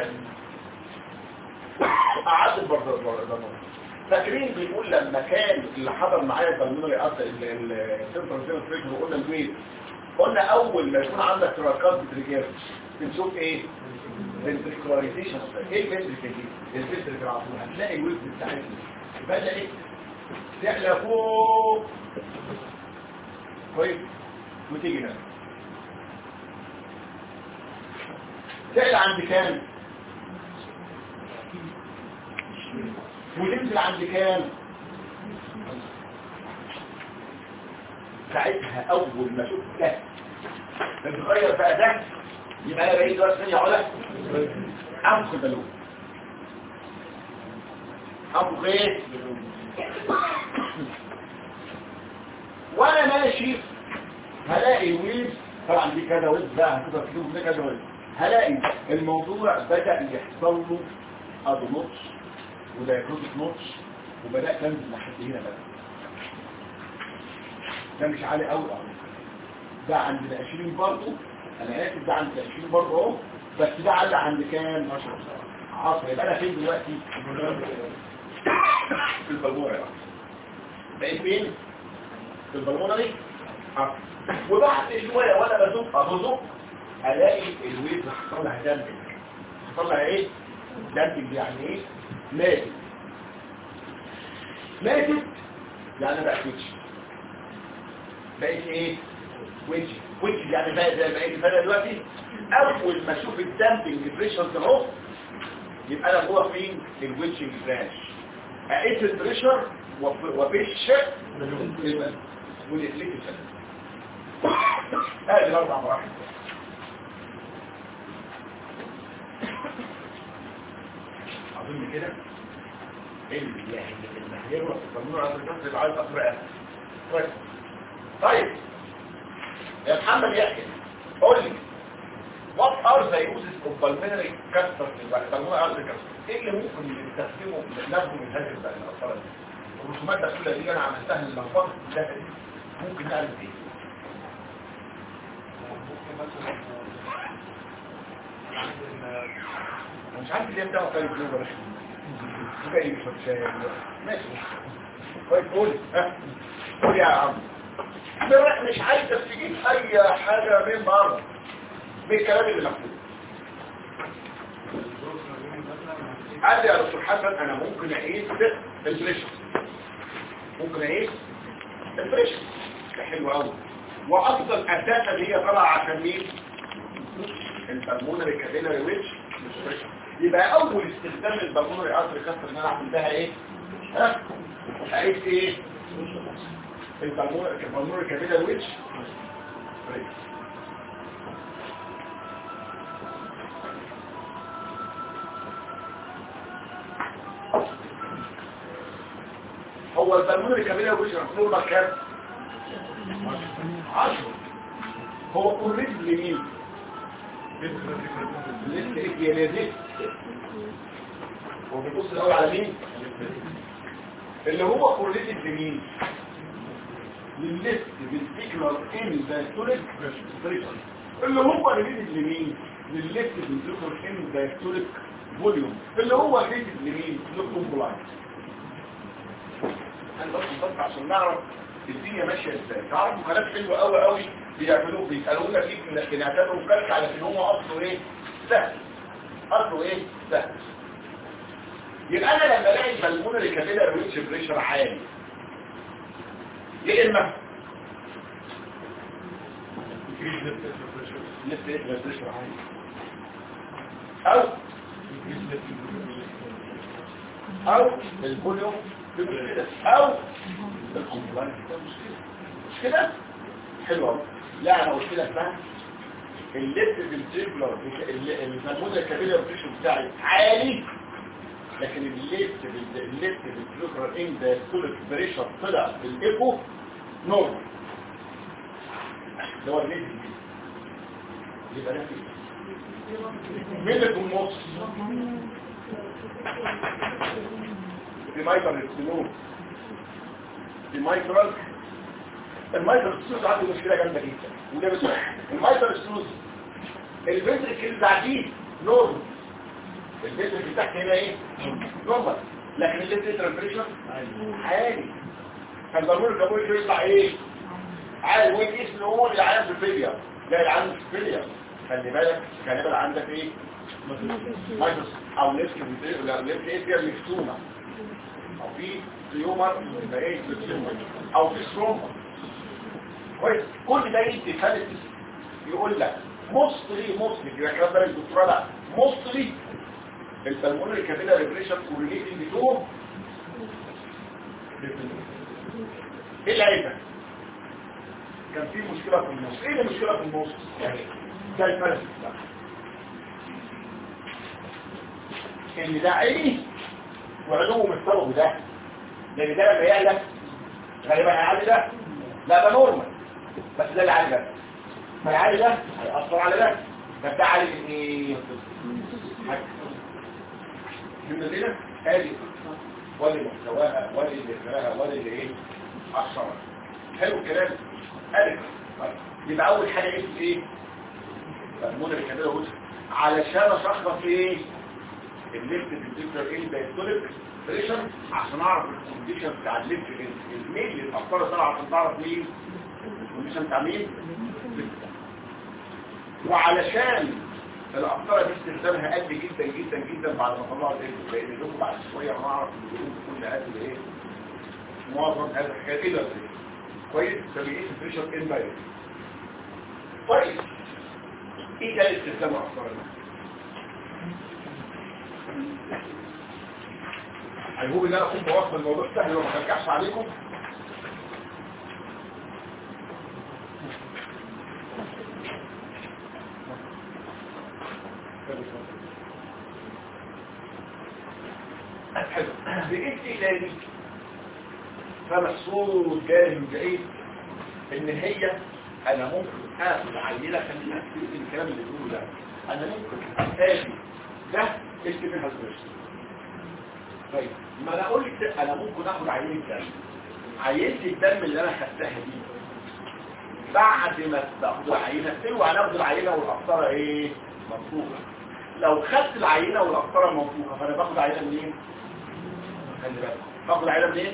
قعدت برضه فاكرين بيقول لما كان اللي حضر معايا البلمونري ارت السنترال سيرفيس فريكشن وقلنا الويت قلنا اول ما يكون عندك تراكات بتريجر بنشوف ايه فنتريكولاريزيشن ايه الفنتريكل دي الفنتريكل على طول هتلاقي الويت بتاعتنا بدات تعلى فوق كويس وتيجي هنا تعلى عند كام وتنزل عند كام ساعتها اول ما اشوف ده بتغير بقى ده يبقى انا بقيت دلوقتي ثانيه علا انفخ البالون انفخ ايه وانا ماشي هلاقي ويز طبعا دي كذا ويز بقى هتبقى في ده كذا ويز هلاقي الموضوع بدأ يحصل له ادو نوتش ودايكروتيك نوتش وبدأت انزل لحد هنا بقى ده مش عالي قوي اهو ده عند ال 20 برضه انا اسف ده عند ال 20 برضه اهو بس ده على عند كام 10 يبقى انا فين دلوقتي في البلمونة بقيت فين في البلمونة دي وبعد شوية وانا بزق ابزق الاقي الويز حصل لها دامبنج حصل لها ايه دامبنج يعني ايه ماتت ماتت يعني بقت ويتش بقيت ايه ويتش ويتش يعني بقى زي بقيت فانا دلوقتي اول ما اشوف الدامبنج بريشر اهو يبقى انا جوه فين الويتشنج برانش اقيس البريشر وفش والإفليكشن هذه الأربع مراحل أظن كده اللي يعني اللي هيروح يسمونه على الجنس يبقى عايز أسرع طيب طيب يا محمد يحيى قول لي what are the uses of pulmonary cancer يسمونه على الجنس ايه اللي ممكن نستخدمه ناخده من هذه الأطفال دي الرسومات الأولى دي أنا عملتها للأطفال ده ممكن نعرف ايه أنا مش عارف ليه بتاعه طيب ليه ولا شو ايه مش شايف ماشي طيب قول ها قول يا عم مش عايزك تجيب اي حاجه من بره بالكلام اللي مكتوب قال لي يا دكتور حسن انا ممكن اقيس البريشر ممكن اقيس البريشر ده حلو قوي وافضل اساسا هي طالعه عشان مين البلمونري كابيلاري ويتش مش بريشر يبقى اول استخدام البلمونري ارتري كاستر ان انا اعمل بها ايه ها اقيس ايه البلمونري البلمونري كابيلاري ويتش بريشر هو البلمونري كابيلاري ويتش نورمال كام 10 هو اوريدي لمين لسه اكياليزيت هو بيبص الاول على مين اللي هو اوريدي لمين للليست بالسيكلر ان دايستوليك بريشر اللي هو ريليتد لمين للليست بالسيكلر ان دايستوليك فوليوم اللي هو ريليتد لمين للكومبلاينس انا بس بس عشان نعرف الدنيا ماشيه ازاي تعرفوا كلام حلو قوي قوي بيعملوه بيسالونا فيه بنعتبره كلك على ان هو اصله ايه سهل اصله ايه سهل يبقى انا لما الاقي البلمونري كابيلاري ريتش بريشر عالي يا اما لسه ايه بريشر عالي او او الفوليوم او الكومبلاينس مش كده حلو قوي لا انا قلت لك بقى الليفت بالتريبلر المنموذج الكابيلر بريشر بتاعي عالي لكن الليفت الليفت بالتريبلر ان ده سوليد بريشر طلع بالايكو نورمال ده هو الليفت يبقى ده مين اللي في النص في مايكرال السنون في مايكرال المايكرال السنوز عنده مشكلة جامدة جدا وده بس المايكرال السنوز الفنتركل بعديه نورمال الفنتركل تحت هنا ايه نورمال لكن الليترال بريشر عالي فالضروري الكابوي يطلع ايه عالي وين اسم هو اللي عالم في الفيليا لا العالم في الفيليا خلي بالك غالبا عندك ايه مايكروس او نفس لا نفس ايه فيها مكتومه او في تيومر يبقى ايه او في ستروما كويس كل ده يدي فالس يقول لك موستلي موستلي يبقى كلام بالك الدكتوراه بقى موستلي البلمونري كابيلاري بريشر كورليتنج تو ايه العيبه كان في مشكله في النص ايه المشكله في النص يعني ده الفرق بقى ان ده عيني وعلوم السبب ده لان ده لما يعلى غالبا هيعلي ده لا ده نورمال بس ده اللي عالي ده فالعالي ده هيأثر على ده طب ده عالي من ايه؟ من الذين هذه وادي محتواها وادي ذكرها وادي اللي ايه؟ أثر حلو الكلام ألف طيب. يبقى أول حاجة ايه في ايه؟ مدى الكاملة وجه علشان أشخص ايه؟ الليفت بالديكتور ايه الدايستوليك بريشر عشان اعرف الكونديشن بتاع الليفت الميل اللي الافكار طالعه عشان تعرف مين الكونديشن بتاع مين وعلشان الافكار دي استخدامها قل جدا جدا جدا بعد ما طلعوا الليفت لان لكم بعد شويه هنعرف ان الجنون كل قد ايه معظم هذا الحاجات الى ذلك كويس فبيقيس البريشر ان بايركت كويس ايه ده استخدام الافكار دي هيهوب ان انا كنت واصل الموضوع سهل وما خلقعش عليكم حلو بقيت ايه تاني فمحسوس جاي من بعيد ان هي انا ممكن اخد عينه خلينا في الكلام اللي بيقوله ده انا ممكن اخد ده اسم الهزبرش طيب ما انا قلت انا ممكن اخد عينه دم عينه الدم اللي انا خدتها دي بعد ما تاخد العينه تلوى هناخد العينه والقسطره ايه منفوخه لو خدت العينه والقسطره منفوخه فانا باخد عينه منين خلي بالك باخد عينه منين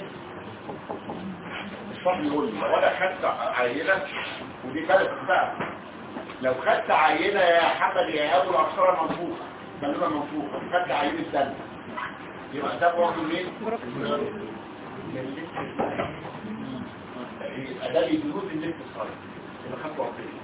مش فاهم يقول لي لو انا خدت عينه ودي فرق بقى لو خدت عينه يا حمد يا ابو القسطره منفوخه بالونه منفوخه خدت عينه دم يبقى ده برضه مين؟ يبقى ده بيدروس النفس الصالح يبقى خدته عقلية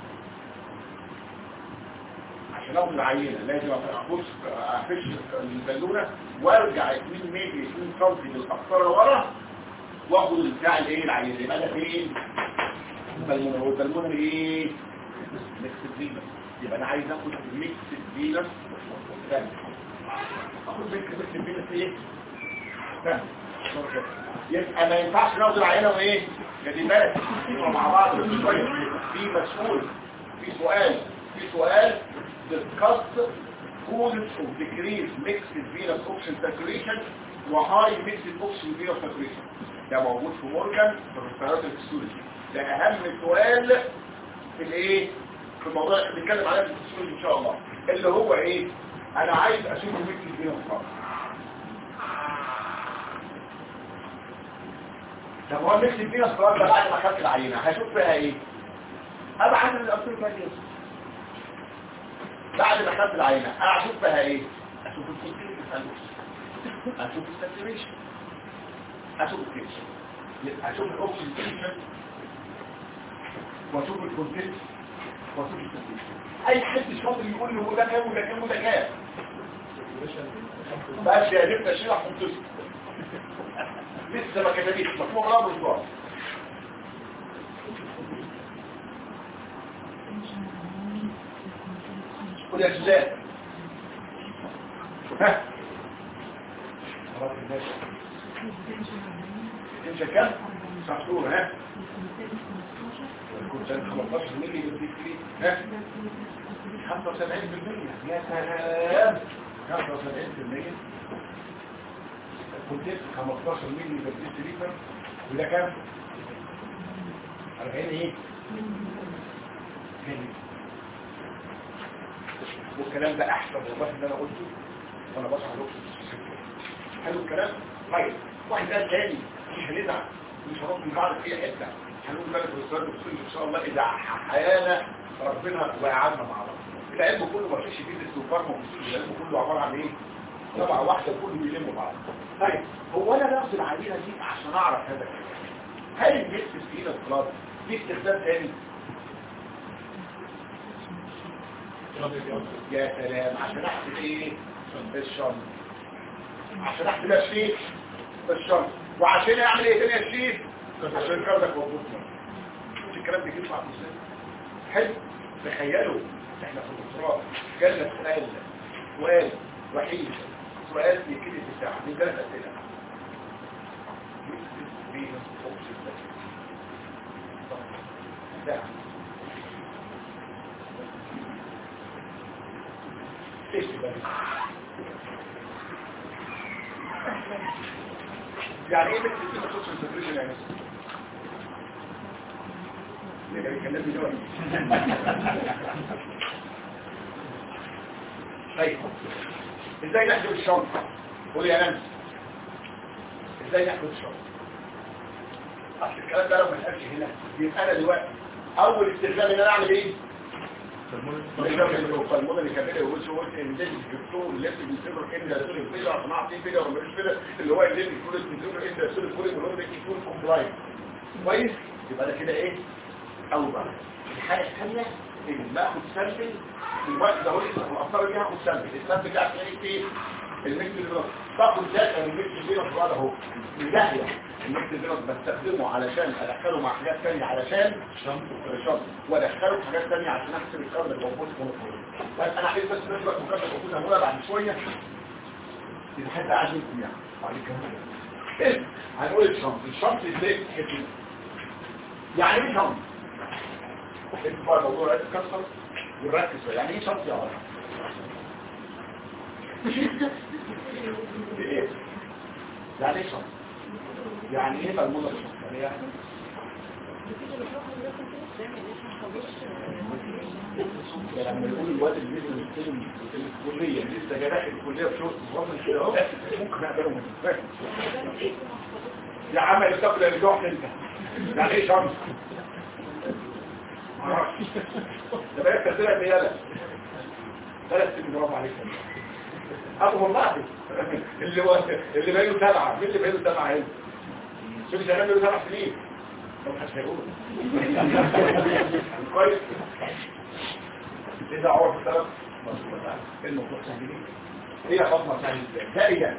عشان اخد العينة لازم اخش اخش البالونة وارجع 2 متر 2 سم بالقسطرة ورا واخد البتاع الايه العينة يبقى ده فين؟ البالونة والبالونة ايه؟ ميكس فينس يبقى انا عايز اخد ميكس فينس اخد ميكس ميكس فينس ايه؟ فاهم يبقى ما ينفعش ناخد العينة وايه خلي بالك يبقى مع بعض شويه في مسؤول في سؤال في سؤال discuss causes of decrease mixed venous oxygen saturation وهاي mixed oxygen venous saturation ده موجود في مورجان في الريسبيراتوري فيسيولوجي ده اهم سؤال في الايه في الموضوع اللي بنتكلم عليه في الفيسيولوجي ان شاء الله اللي هو ايه انا عايز اشوف الميكس فينوس خالص طب هو الميكس فينا الصراط ده بعد ما خدت العينة هشوف فيها ايه ابعد من الابطول ماليوس بعد ما خدت العينة اشوف فيها ايه اشوف الكونتين اشوف الساتوريشن اشوف التنشن اشوف الاكسجين واشوف الكونتين واشوف الساتوريشن اي حد شاطر يقول له ده كام وده كام وده كام بس يا جبت اشيل احط لسه ما كتبتش مطلوب رابط الجوع قول يا سوزان ها خلاص الناس انت كم صحصور ها كنت 15 ملي بالديكري ها 75% يا سلام 75% كنت 15 ملي بالديس ليتر وده كام 40 ايه ملي والكلام ده احسن والله اللي انا قلته وانا بشرح لكم حلو الكلام طيب واحد ده تاني مش هنزعل مش هنروح من بعض في اي حته هنقول بالك بالسؤال والسؤال ان شاء الله اذا حيانا ربنا وقعدنا مع بعض العلم كله ما فيش فيه استوفار العلم كله عباره عن ايه طبعا واحدة كله بيلموا بعض طيب هو انا باخد العينة دي عشان اعرف هذا الكلام هل الميكس فينا الكلاس دي استخدام تاني يا سلام عشان احسب ايه الشنط عشان احسب الشيء الشنط وعشان اعمل ايه تاني يا شيف عشان كردك موجود مش الكلام ده يطلع ازاي حلو تخيلوا احنا في الدكتوراه جالنا سؤال سؤال وحيد سؤال في كده الساعه من ثلاث اسئله بين أوكسيد ساعه ايش بقى يعني ايه بس في خصوص السبريشن يعني ليه بيكلمني دلوقتي طيب ازاي نحجب الشنطه قول يا نانسي ازاي نحجب الشنطه اصل الكلام ده لو ما اتقالش هنا يبقى انا دلوقتي اول استخدام ان انا اعمل ايه فالمدن اللي كان يقول شو قلت ان ده جبتوه اللي بيصيروا ان ده سوري فيديو عشان اعطيه فيديو ولا مش فيديو اللي هو اللي بيقول بيصيروا ان ده سوري فيديو اللي هو يكون كومبلاين كويس يبقى ده كده ايه اول بقى الحاجه الثانيه ان باخد سامبل في الوقت ده هو الاثار دي هاخد سامبل السامبل ده عشان ايه الميكس اللي باخد ده الميكس اللي في بعض اهو من داهيه الميكس اللي بستخدمه علشان ادخله مع حاجات ثانيه علشان شنط وادخله في حاجات ثانيه عشان احسب الكارد اللي موجود في المفروض بس انا عايز بس نسبه مكافاه موجوده هنا بعد شويه اذا حد عايز يكون يعني بعد كده هنقول الشنط الشنط ازاي تتحسب يعني ايه شنط انت بقى الموضوع عايز تكسر ونركز فيه. يعني ايه شنط يا ولد ايه يعني ايه شنط يعني ايه مضمون الشنط يعني ايه لما يقول الواد اللي لسه بيستلم الكلية لسه جاي داخل الكلية بشورت صغير كده اهو ممكن اقبله من الفهم يا عم الثقل اللي جوه انت يعني ايه شمس معرفش ده بقى كثيرا بيالا ثلاث سنين برافو عليك ابو الله اللي هو اللي بقاله سبعة مين اللي بقاله سبعة هنا شوف شغال له سبع سنين لو محدش هيقول كويس إذا عرف السبب الموضوع سهل جدا هي خطمة سهل ازاي ثانيا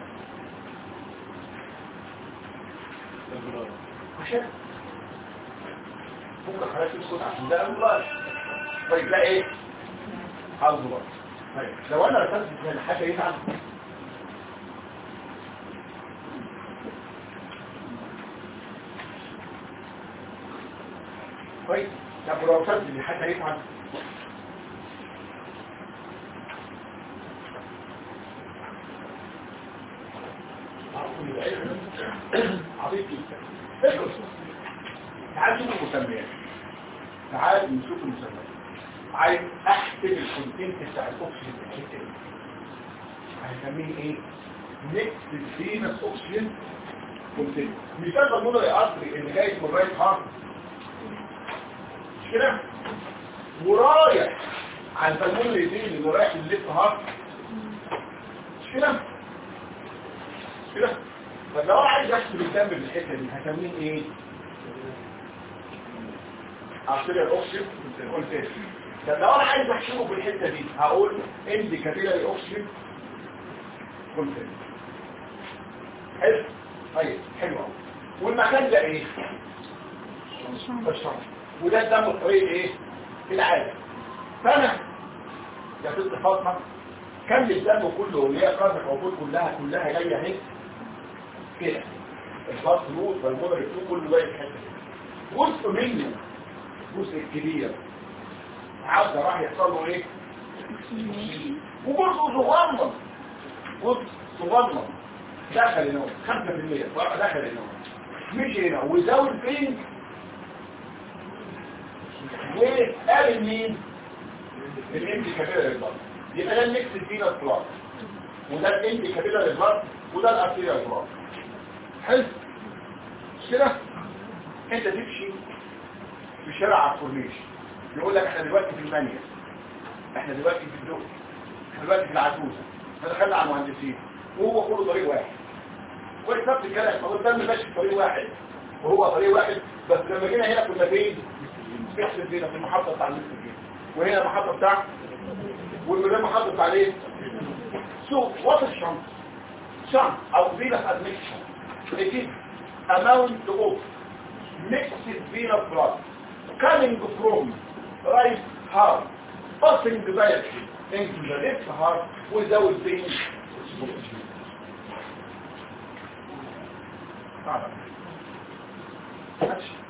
عشان ممكن حضرتك تسكت عشان ده أمراض طيب ده ايه؟ عاوز برضه طيب لو انا رسمت مثال حاجة يتعب طيب طب لو رسمت ان حاجة يتعب عظيم جدا تعال نشوف المسميات تعال نشوف المسميات عايز احسب الكونتنت بتاع الاكسجين في الحته دي هنسميه ايه ميكس فينس اوكسجين كونتنت مثال الموضوع الارتري اللي جاي من رايت هارت مش كده ورايح على البلمون الايدين اللي رايح للليفت هارت مش كده مش كده طب لو عايز احسب الدم في الحته دي هسميه ايه ارتريال اوكسجين قلت ايه طب لو انا عايز احسبه في الحته دي هقول اندي كابيلاري اوكسجين قلت ايه حلو طيب حلو قوي والمكان ده ايه الشرط وده الدم الطريق ايه العادي فانا يا ست فاطمه كم الدم كله اللي هي قاعده موجود كلها كلها جايه اهي كده الفاست نوت والمدر الفلو كله جاي في حته جزء منه جزء الكبير عبد راح يحصل له ايه وجزء صغنن جزء صغنن دخل هنا 5% دخل هنا مش هنا وزود فين وقال مين الانتي كابيلر البلد يبقى ده الميكس فينا البلاد وده الانتي كابيلر البلد وده الارتيريال البلد حلو مش كده انت تمشي في شارع على الكورنيش يقول لك احنا دلوقتي في المانيا احنا دلوقتي في الدول احنا دلوقتي في العجوزه احنا دخلنا على المهندسين وهو كله طريق واحد كويس نفس الكلام هو الدم ماشي في طريق واحد وهو طريق واحد بس لما جينا هنا كنا فين؟ احسن فينا في المحطه بتاع المسجد وهنا المحطه بتاع والمدام حاطط عليه So, what is shunt? Shunt, or venous admission. It is amount of mixed venous blood coming from right heart, passing directly into the left heart without being exposed. تعال. ماشي.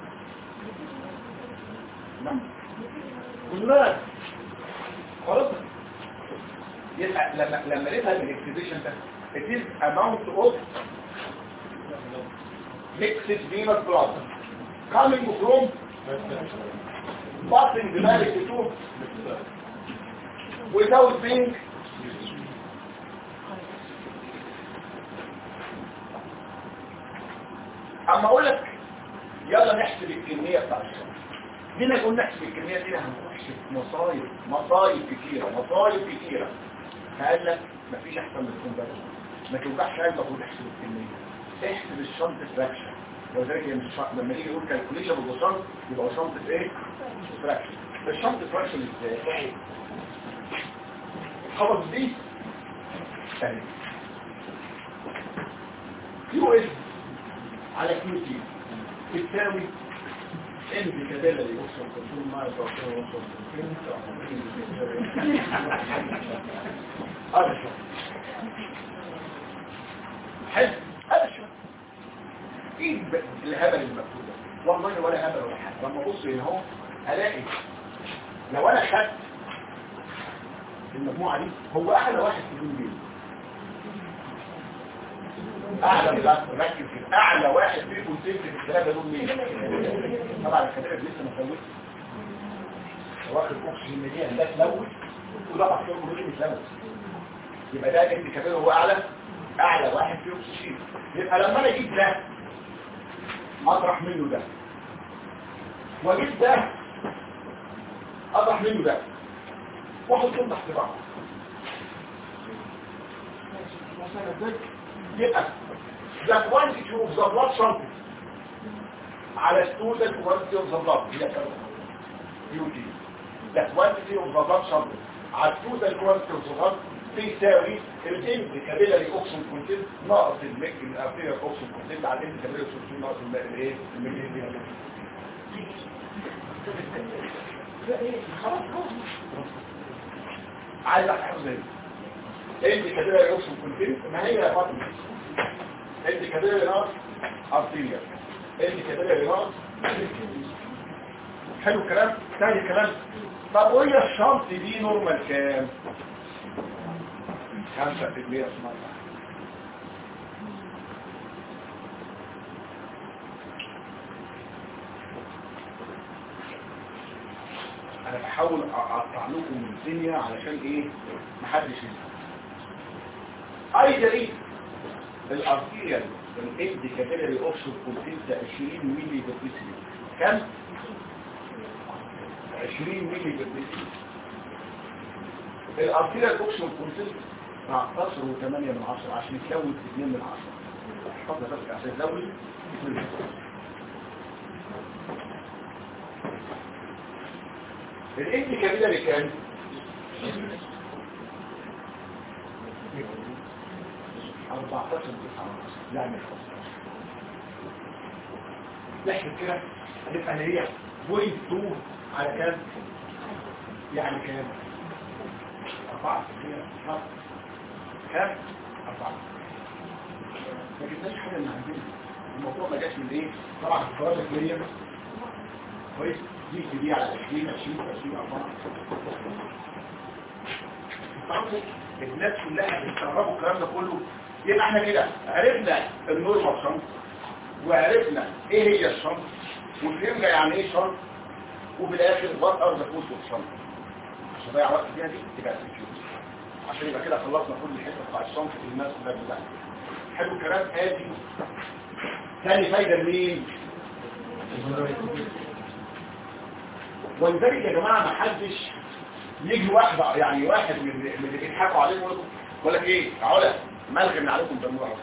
نعم. قلنا خلاص يبقى لما لما نفهم الاكتيفيشن ده it is amount of mixed venous blood coming from passing the marriage to without being اما اقول لك يلا نحسب الكميه بتاع الشمس جينا نقول نحسب الكميه دي هنحسب مصايب مصايب كتيره مصايب كتيره فقال لك مفيش احسن من الكونفرجن ما توجعش قلبك وتحسب الكميه احسب الشنط فراكشن ولذلك هي مش شنط لما نيجي نقول كالكوليشن بالشنط يبقى شنط ايه فراكشن الشنط فراكشن ازاي خبط دي ثاني كيو اس على كيو تي بتساوي ان كابيلا اللي يوصل كنترول ما يوصل يوصل هذا شو حلو هذا شو ايه الهبل المكتوب ده والله ولا هبل ولا حاجه لما ابص هنا اهو الاقي لو انا خدت المجموعه دي هو اعلى واحد في دول مين اعلى لا ركز كده اعلى واحد فيكم سلك في الثلاثه دول مين طبعا الكبيره لسه ما فوتش واخد اكسجين مليان ده تلوث وده محطوط له مين تلوث يبقى ده انت كبير هو اعلى اعلى واحد فيه اكسجين يبقى لما انا اجيب ده اطرح منه ده واجيب ده اطرح منه ده واحطهم تحت بعض يبقى the quantity of the blood sample على total quantity of the blood هي كده يوجي the quantity of the blood sample على total quantity of the blood بيساوي الانت كابيلاري اوكسجين كونتنت ناقص الميك الارتيريال اوكسجين كونتنت على الانت كابيلاري اوكسجين ناقص الايه الميك خلاص عايز احفظ ايه انت كابيلاري اوكسجين كونتنت ما هي يا فاطمه انت كابيلاري ناقص ارتيريال انت كابيلاري ناقص حلو الكلام تاني كلام طب وهي الشنط دي نورمال كام خمسة في المية اسمها انا بحاول اقطع لكم من الدنيا علشان ايه محدش يزعل ايضا الارتيريال الاند كابيلاري اوفشور كونتنت 20 مللي بالديسيلي كم 20 مللي بالديسيلي الارتيريال اوفشور كونتنت 19 و8 من 10 عشان يتلوث 2 من 10 احفظها بس عشان يتلوث 2 من 10 الانت كابيلاري كام 14 يعني 15 لحظة كده هتبقى اللي هي بوينت 2 على كام يعني كام 4 كام 4 ما جبناش حاجة من عندنا الموضوع ما جاش من ايه طبعا الفرازة كلية كويس دي دي على 20 20 20 4 الناس كلها بيستغربوا الكلام ده كله يبقى احنا كده عرفنا النورمال شنط وعرفنا ايه هي الشنط وفهمنا يعني ايه شنط وفي الاخر وات ار ذا كوست اوف شنط عشان اضيع وقت فيها دي تبقى سكيورتي عشان يبقى كده خلصنا كل الحته بتاع الشنط اللي الناس كلها بتاعتها حلو الكلام ادي ثاني فايده لمين ولذلك يا جماعه ما حدش يجي واحد يعني واحد من من اللي بيضحكوا عليكم يقول لك ايه تعالى ملغي من عليكم بالموضوع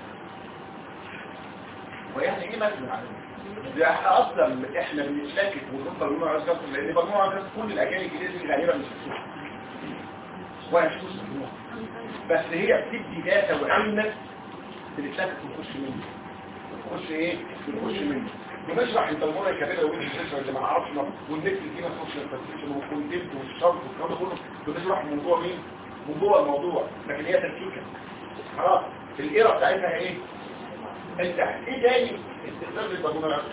ويعني ايه ملغي من عليكم ده احنا اصلا احنا بنتشاكك ونفضل نقول عايز كفر لان مجموعه كفر كل الاجانب الجديده اللي غالبا مش بتشوف وهيشوفوا يستخدموها بس هي بتدي داتا وعلمك بتتلاقي بتخش منه بتخش ايه بتخش منه بنشرح التلمونة الكبيرة وين السيشن اللي ما نعرفش والنكس دي ما تخش التسيشن والكونتنت والشرط والكلام ده كله بنشرح موضوع مين موضوع الموضوع لكن هي تركيكة خلاص الايرا بتاعتها ايه انت ايه تاني استخدام التلمونة العصر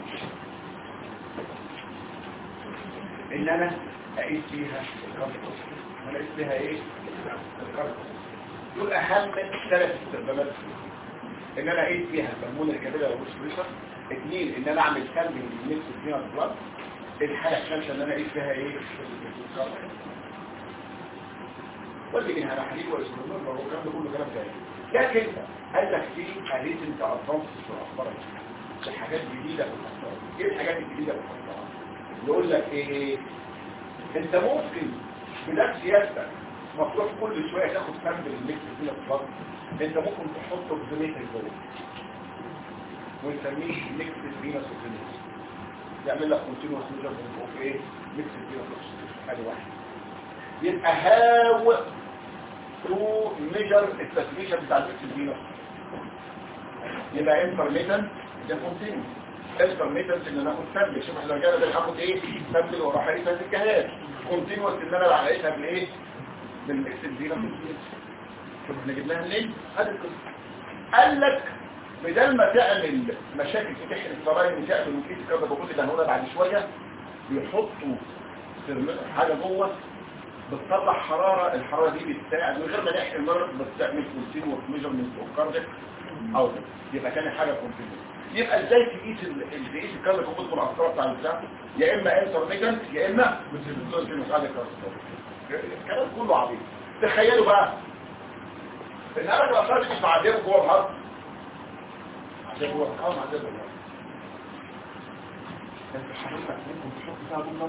ان انا اقيس فيها الكاربون انا اقيس فيها ايه الكاربون دول اهم ثلاث استخدامات ان انا اقيس فيها الهرمون الكبيره والبوش بريشر اثنين ان انا اعمل سامبل للميكس فيها البلاد الحاجه الثالثه ان انا اقيس فيها ايه الكاربون واللي منها محاليل والاسترومون والكلام ده كله كلام تاني لكن عايزك في قريت انت ادفانس في الاخبار الحاجات جديده في الاخبار ايه الحاجات الجديده في الاخبار يقول لك ايه انت ممكن بنفس سياستك مفتوح كل شويه تاخد سامبل الميكس فيها البلاد انت ممكن تحطه في زميت الجو ونسميه ميكس فينس وفينس يعمل لك كونتينوس ميجرمنت اوف ايه ميكس فينس ادي واحد يبقى هاو تو ميجر التسميشن بتاع الميكس فينس يبقى انترميتنت ده كونتينوس انترميتنت ان انا اخد سامبل شوف احنا رجعنا ده هاخد ايه سامبل وراح ايه ما الجهاز كونتينوس ان انا بعيدها بالايه بالميكس فينس شوف احنا جبناها منين ادي القصه قال لك بدل ما تعمل مشاكل في تحت الفراين وتعمل وكيس كده بقول اللي هنقولها بعد شويه بيحطوا حاجه جوه بتطلع حراره الحراره دي بتساعد من غير ما نحكي المرض بتعمل كونتين وميجرمنت وكارديك او يبقى كان حاجه كونتين يبقى ازاي تقيس ال- تقيس الكارديك وبتدخل الاسرار بتاع البتاع يا اما انترميجنت يا اما بتدخل الكلام كله عبيط تخيلوا بقى ان انا الاسرار دي مش معديه جوه الهارت عشان هو اه معديه جوه الهارت انت حضرتك ممكن تحط فيها دولار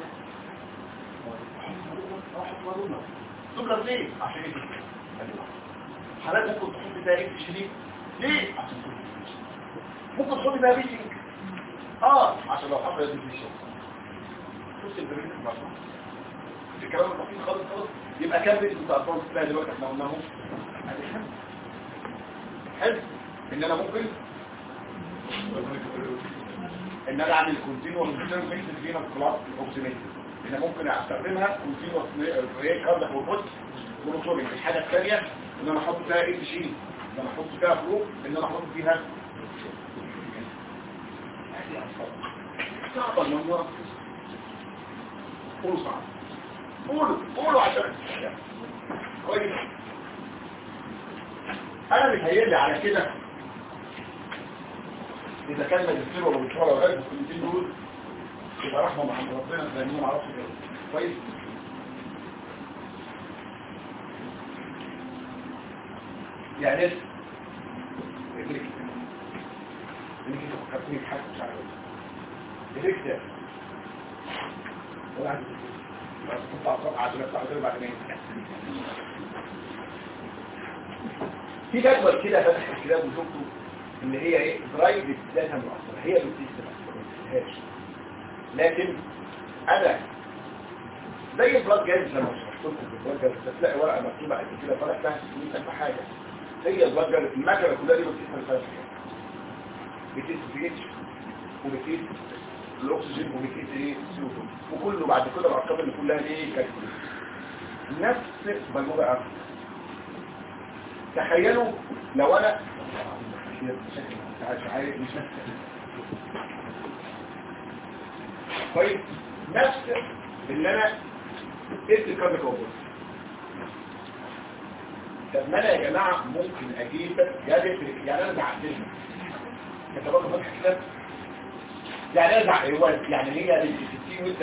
دولار ليه عشان ايه حالات ممكن تحط فيها ايه شريك ليه عشان ممكن تحط فيها بيتنج اه عشان لو حصل يدي في الشغل بص البريد المشروع في كلام بسيط خالص خالص يبقى كام بيت بتاع الفرنس تلاقي دلوقتي احنا قلناه ادي حلو حلو ان انا ممكن ان انا اعمل كونتينوس ميكس فينا كلاس اوكسيميتر ان ممكن استخدمها كونتينوس ايه كارد فوربوت مونوتورينج الحاجه الثانيه ان انا احط فيها اي جي ان انا احط فيها فروق ان انا احط فيها صعبه الموضوع قولوا صعب قولوا قولوا عشان كويس انا متهيألي على كده اذا كان ماجستير ولا دكتوراه ولا غيره في الاثنين دول يبقى رحمه مع ربنا زي ما معرفش كده كويس يعني ايه ادريك ادريك انت فكرتني بحاجه مش عارف ادريك ده ولا عندي بس تطلع صفحه عشان افتح غير بعد ما في جدول كده فتح الكتاب وشفته ان هي ايه برايفت داتا مؤثره هي اللي بتستخدمهاش لكن انا زي البلاد جاز لما شرحت لكم في البلاد جاز تلاقي ورقه مكتوبه قد كده طالع فيها 600 حاجه هي البلاد جاز المكنه كلها دي بتقيس فيها بتقيس بي اتش وبتقيس الاكسجين وبتقيس ايه CO2 وكله بعد كده الارقام اللي كلها ايه كالكوليت نفس بلوغه افريقيا تخيلوا لو انا مش عارف مش طيب نفس اللي انا ادي كارد كوبر طب ما انا يا جماعه ممكن اجيب جابت يعني انا بعدلها انت برضه فاكر كده يعني انا هو يعني هي ال 60 وانت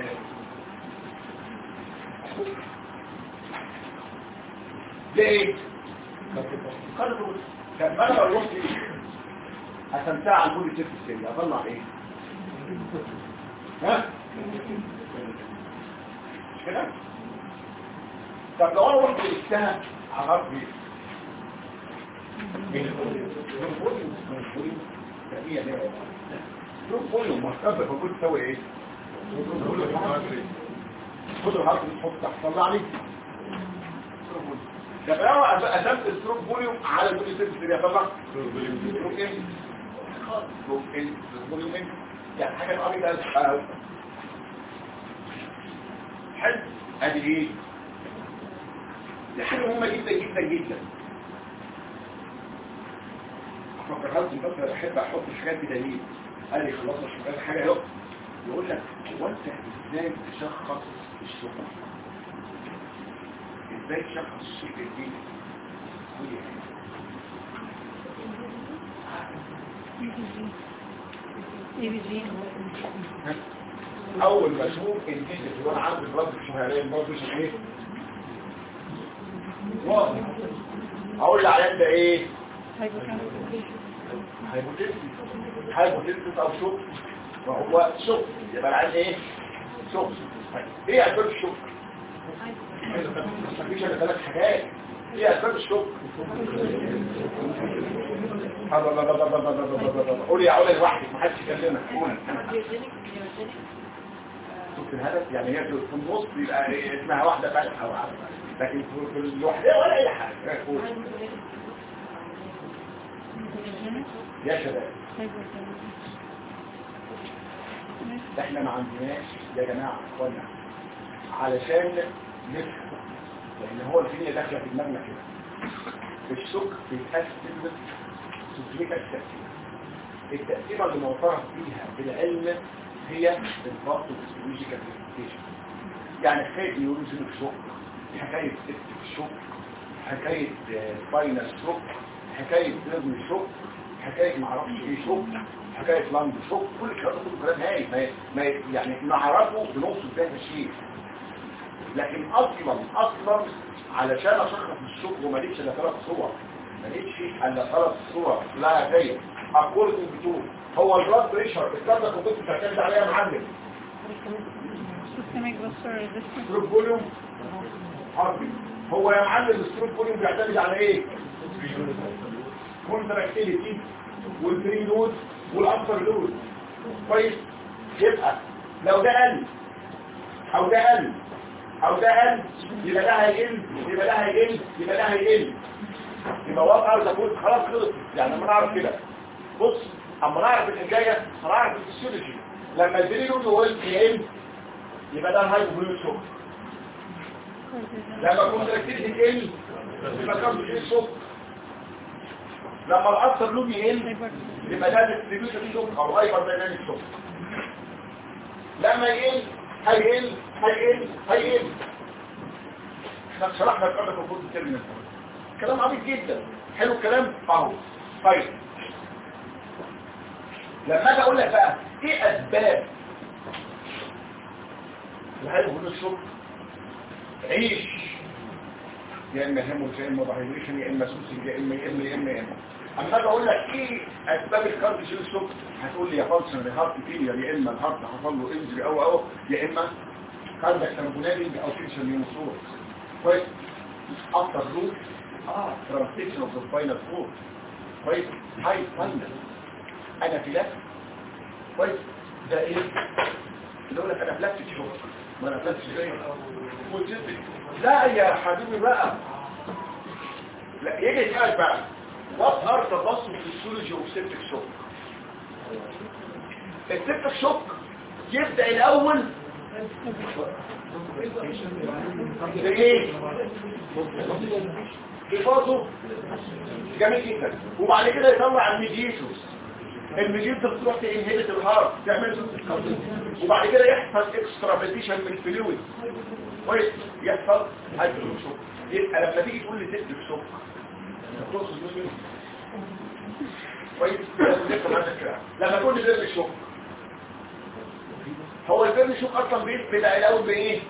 ليه قال له طب انا لو رحت قسمتها على كل ست سنين اطلع ايه ها مش كده طب لو انا رحت قستها على عرض ايه من فوليوم من فوليوم هي دي لو فوليوم محتاج فكنت تسوي ايه خد الحرف اللي تحط تحت طلع لي ده لو قسمت الستروك فوليوم على البوليسيستم يطلع ستروك ايه ستروك ايه فوليوم ايه يعني حاجه نقابل ده حلو ادي ايه دي حاجه مهمه جدا جدا جدا فكرت بس احب احط الحاجات بدليل قال لي خلصنا شغال حاجه اهو يقول لك هو انت ازاي تشخص الشغل ازاي تشخص الشيء دي اي بي جي اول ما اشوف الجيش اللي انا عندي بلاد شهرين برضه مش ايه واضح اقول للعيان ده ايه هايبوتيسيس هايبوتيسيس او شوك وهو شوك يبقى العيان ايه شوك ايه اسباب الشوك مفيش الا ثلاث حاجات ايه اسباب الشوك قولي يا علا لوحدك ما حدش يكلمك قول شوف الهدف يعني هي في النص يبقى اسمها واحده فاتحه او عارفه لكن في الوحده ولا اي حاجه قول. يا شباب احنا ما عندناش يا جماعه اخوانا علشان نفهم لان هو الدنيا داخله في دماغنا كده الشك بيتقسم تدريك التأثير التأثير اللي معترف بيها بالعلم هي الضغط والفسيولوجيكال بريزنتيشن يعني حكايه نيورولوجي شوك حكايه سيستم شوك حكايه سباينال شوك حكايه ريزم شوك حكايه معرفش ايه شوك حكايه لانج شوك كل الكلام ده كله كلام هاي ما ما يعني نعرفه بنوصل ده شيء لكن اصلا اصلا علشان اشخص الشوك وماليش الا ثلاث صور ماليش الا ثلاث صور لا هي اقول بتقول هو البلاد بريشر الكلام ده كنت بتعتمد عليها يا معلم systemic vascular resistance ستروك فوليوم حربي هو يا معلم الستروك فوليوم بيعتمد على ايه كونتراكتيليتي والبري لود والابر لود كويس يبقى لو ده قل او ده قل او ده قل يبقى ده هيقل يبقى ده هيقل يبقى ده هيقل يبقى واقع عاوز اقول خلاص خلص يعني لما نعرف كده بص اما نعرف الحكايه هنعرف الفسيولوجي لما البري لود هو يقل يبقى ده الهايبوفوليوم شوك لما كونتراكتيليتي تقل يبقى كان في شوك لما الأثر لون يقل يبقى ده ديستريبيوشن شوك او هايبر دايناميك شوك لما يقل هيقل هيقل هيقل احنا شرحنا الكلام ده في الفوز الترمينال كلام عميق جدا حلو الكلام اهو طيب لما اجي اقول لك بقى ايه اسباب الهايبر الشوك عيش يا اما هيموج يا اما دايليشن يا اما سوسي يا اما يا اما يا اما يا اما اما اجي اقول لك ايه اسباب الكارديو شوك هتقول لي يا فانكشن هارت فيلير يا اما الهارت حصل له انجري او او يا اما كاردياك ترامبولينج او فيشن نيوموسور كويس اكتر روت اه ترانسيشن اوف ذا سباينال كورد كويس هاي سباينال انا في لف كويس ده ايه اللي يقول لك انا فلكت شوك ما انا فلكت زي وجدت لا يا حبيبي بقى لا يجي يسأل بقى what are the pathophysiology of septic shock السبتك شوك يبدأ الأول بإيه؟ بفاضه جميل جدا وبعد كده يطلع الميديتوس الميديتوس تروح تنهبت الهارت تعمل وبعد كده يحصل اكسترافيتيشن من الفلويد كويس يحصل هايدروجين شوك يبقى لما تيجي تقول لي سبتك شوك تقصد منه كويس لازم هذا الكلام لما تقول لي بيرن شوك هو البيرن شوك اصلا بيبدا الاول بايه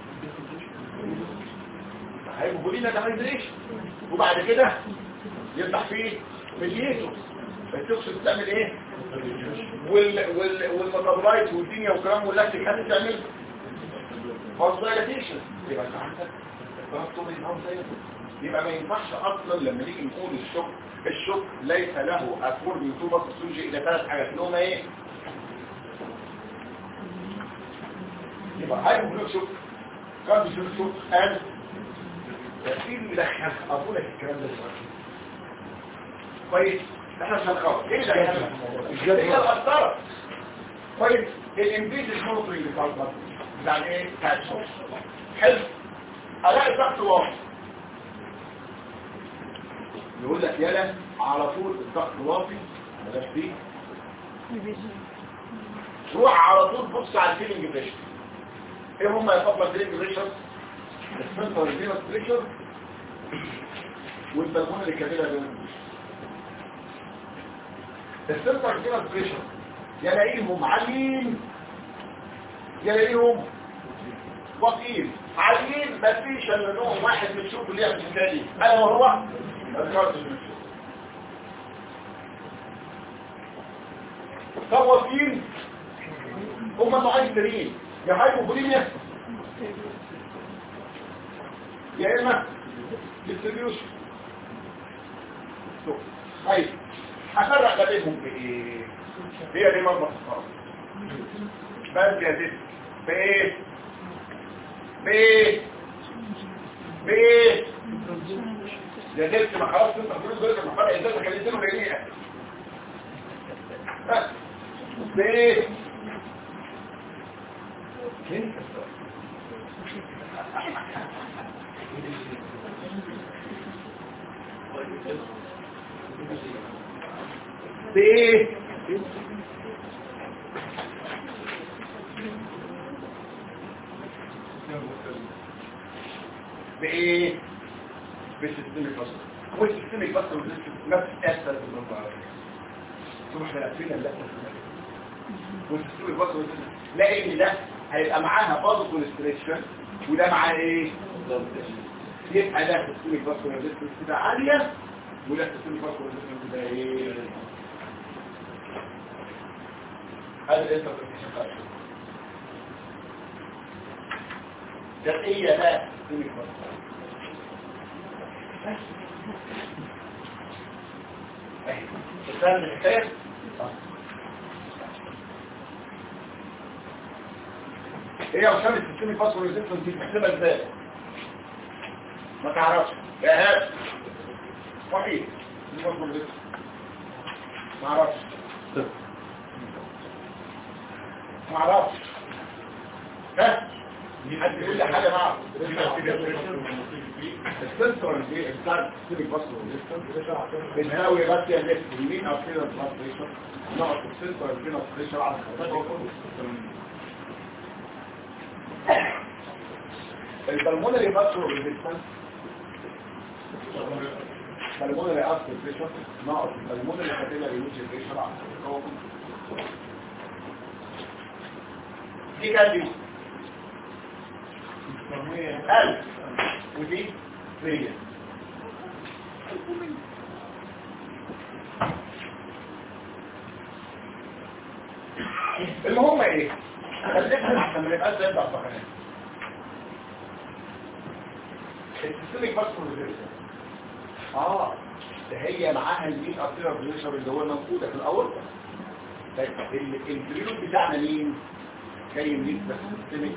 هيبقوا لنا ده هيدريشن وبعد كده يفتح فيه مليتوس التوكس بتعمل ايه وال وال والميتابولايت والدنيا والكلام واللاكتيك هات تعمل فاسدايليشن يبقى انت عندك يبقى ما ينفعش اصلا لما نيجي نقول الشوك الشوك ليس له اكوردنج تو باثولوجي الى ثلاث حاجات اللي هما ايه يبقى هاي بلوك شوك كارد شوك شوك and في اللي دخل اقول لك الكلام ده دلوقتي كويس احنا مش هنخلص ايه اللي دخلنا في الموضوع ده هي القسطره كويس الانفيز مونوتورنج بتاع البطن بتاع ايه بتاع الشغل حلو الاقي ضغط واطي يقول لك يلا على طول الضغط واطي بلاش فيه روح على طول بص على الفيلنج بريشر ايه هم يا فضل الفيلنج بريشر السنتر الفينوس بريشر والبلغون اللي كاملها بين السنتر الفينوس بريشر يلاقيهم عاليين يلاقيهم واطيين عاليين مفيش الا نوع واحد بتشوفه ليه في الثاني انا وهو الكارديو طب واطيين هم نوعين تانيين يا هايبوبوليميا يا اما ديستريبيوشن طيب هفرق ما بينهم بايه هي دي مربط الصراحه بس يا زيد بايه بايه بايه يا زيد ما خلاص انت هتقول دول ما فرق ازاي كلمتين ولا بس بايه انت بايه بايه بالسيستميك بصر والسيستميك بصر ما بتتاثر بالمنظر تروح للفين اللي والسيستميك بصر لا ان ده هيبقى معاها برضه كونستريكشن وده معاه ايه يبقى ده سيستميك بصر ريزيستنس كده عاليه وده سيستميك بصر ريزيستنس كده ايه هذا الانتربريتيشن بتاعته ده ايه بقى سيستميك بصر اهي فاهم الحكايه ايه يا عشان السيستم الباسورد ريزيستنس دي بتحسبها ازاي ما تعرفش يا هاب صحيح الباسورد ريزيستنس ما اعرفش ما اعرفش ها حد يقول لي حاجه معه السنسور دي بتاع السيستم الباسورد ريزيستنس بنساوي بس يا ليفت يمين او كده بلس بريشر نقط السنسور الفينوس بريشر على البلمونري باسور ريزيستنس البلمونري اكتر بريشر ناقص البلمونري كابيلاري يوجي بريشر على الكوكب دي كام دي؟ ألف ودي مية المهم ايه؟ خلينا عشان ما نبقاش زي بعض الفقرات السيستميك باسكول ريزيرشن اه ده هي معاها المين ارتيريال بريشر اللي هو موجوده في الاورطه طيب البريود بتاعنا مين جاي منين بس السيستميك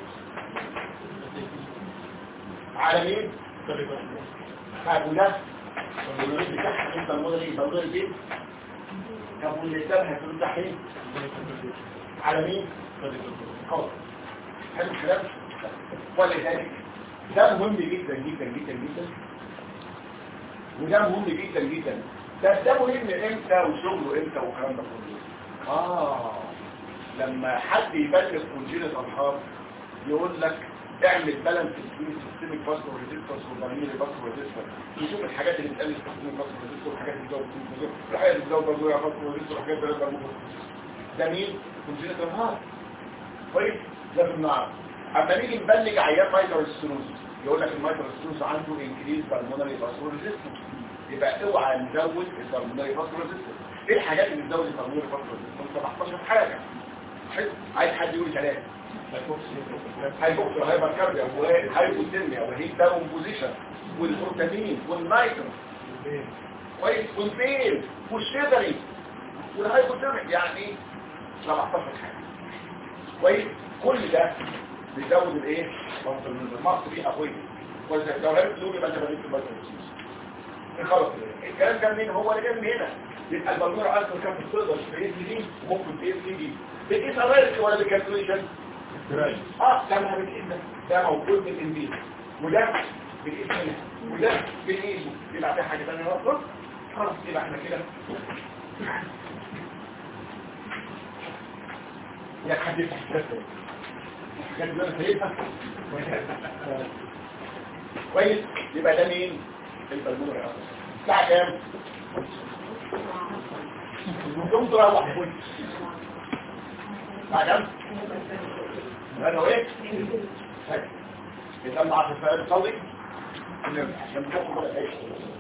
على مين طيب وده البريود بتاعها انت الموديل الموديل البيت طب واللسان هيكون ده فين على مين قول حلو الكلام ولذلك ده مهم جدا جدا جدا جدا وده مهم جدا جدا ده ده مهم امتى وشغله امتى والكلام ده كله اه لما حد يبلغ كونجينيت الحار يقول لك اعمل بالانس بين سيستميك باسور ريزيستنس والبرميلي باسور ريزيستنس يشوف الحاجات اللي بتقلل سيستميك باسور ريزيستنس والحاجات اللي بتزود الحاجات اللي بتزود برضه يا باسور ريزيستنس والحاجات اللي بتزود ده مين كونجينيت الحار كويس لازم نعرف اما نيجي نبلغ عيان مايتر ستنوزس يقول لك المايتر ستنوزس عنده انكريز بالمونري باسور ريزيستنس يبقى اوعى نزود البالمونري باسور ريزيستنس ايه الحاجات اللي بتزود البالمونري باسور ريزيستنس 17 حاجه حلو عايز حد يقول ثلاثه هايبوكسر هايبركارديا وهايبوثيرميا وهيت داون بوزيشن والبروتامين والنايتروس كويس والبين والشيدري والهايبوثيرميا يعني ايه 17 حاجه كويس كل ده بيزود الايه المصر دي قويه وإذا لو عرفت دول يبقى انت بديت البايكروسيس خلاص كده. الكلام كان مين هو اللي جاي من هنا يبقى البلمونة اصلا كانت بتقدر تقيس دي وممكن تقيس دي بتقيس الريسك ولا بالكالكوليشن اه ده ما بنقيس ده ده موجود من الانبيل وده بنقيس هنا وده بنقيسه يبقى في حاجه ثانيه بقى خلاص يبقى احنا كده يا حبيبي كان بيقول سيدنا كويس يبقى ده مين البلمونة الساعة كام يوم تروح كل الساعة كام انا ايه يتم عشر سنوات تصلي عشان تاخد ولا ايه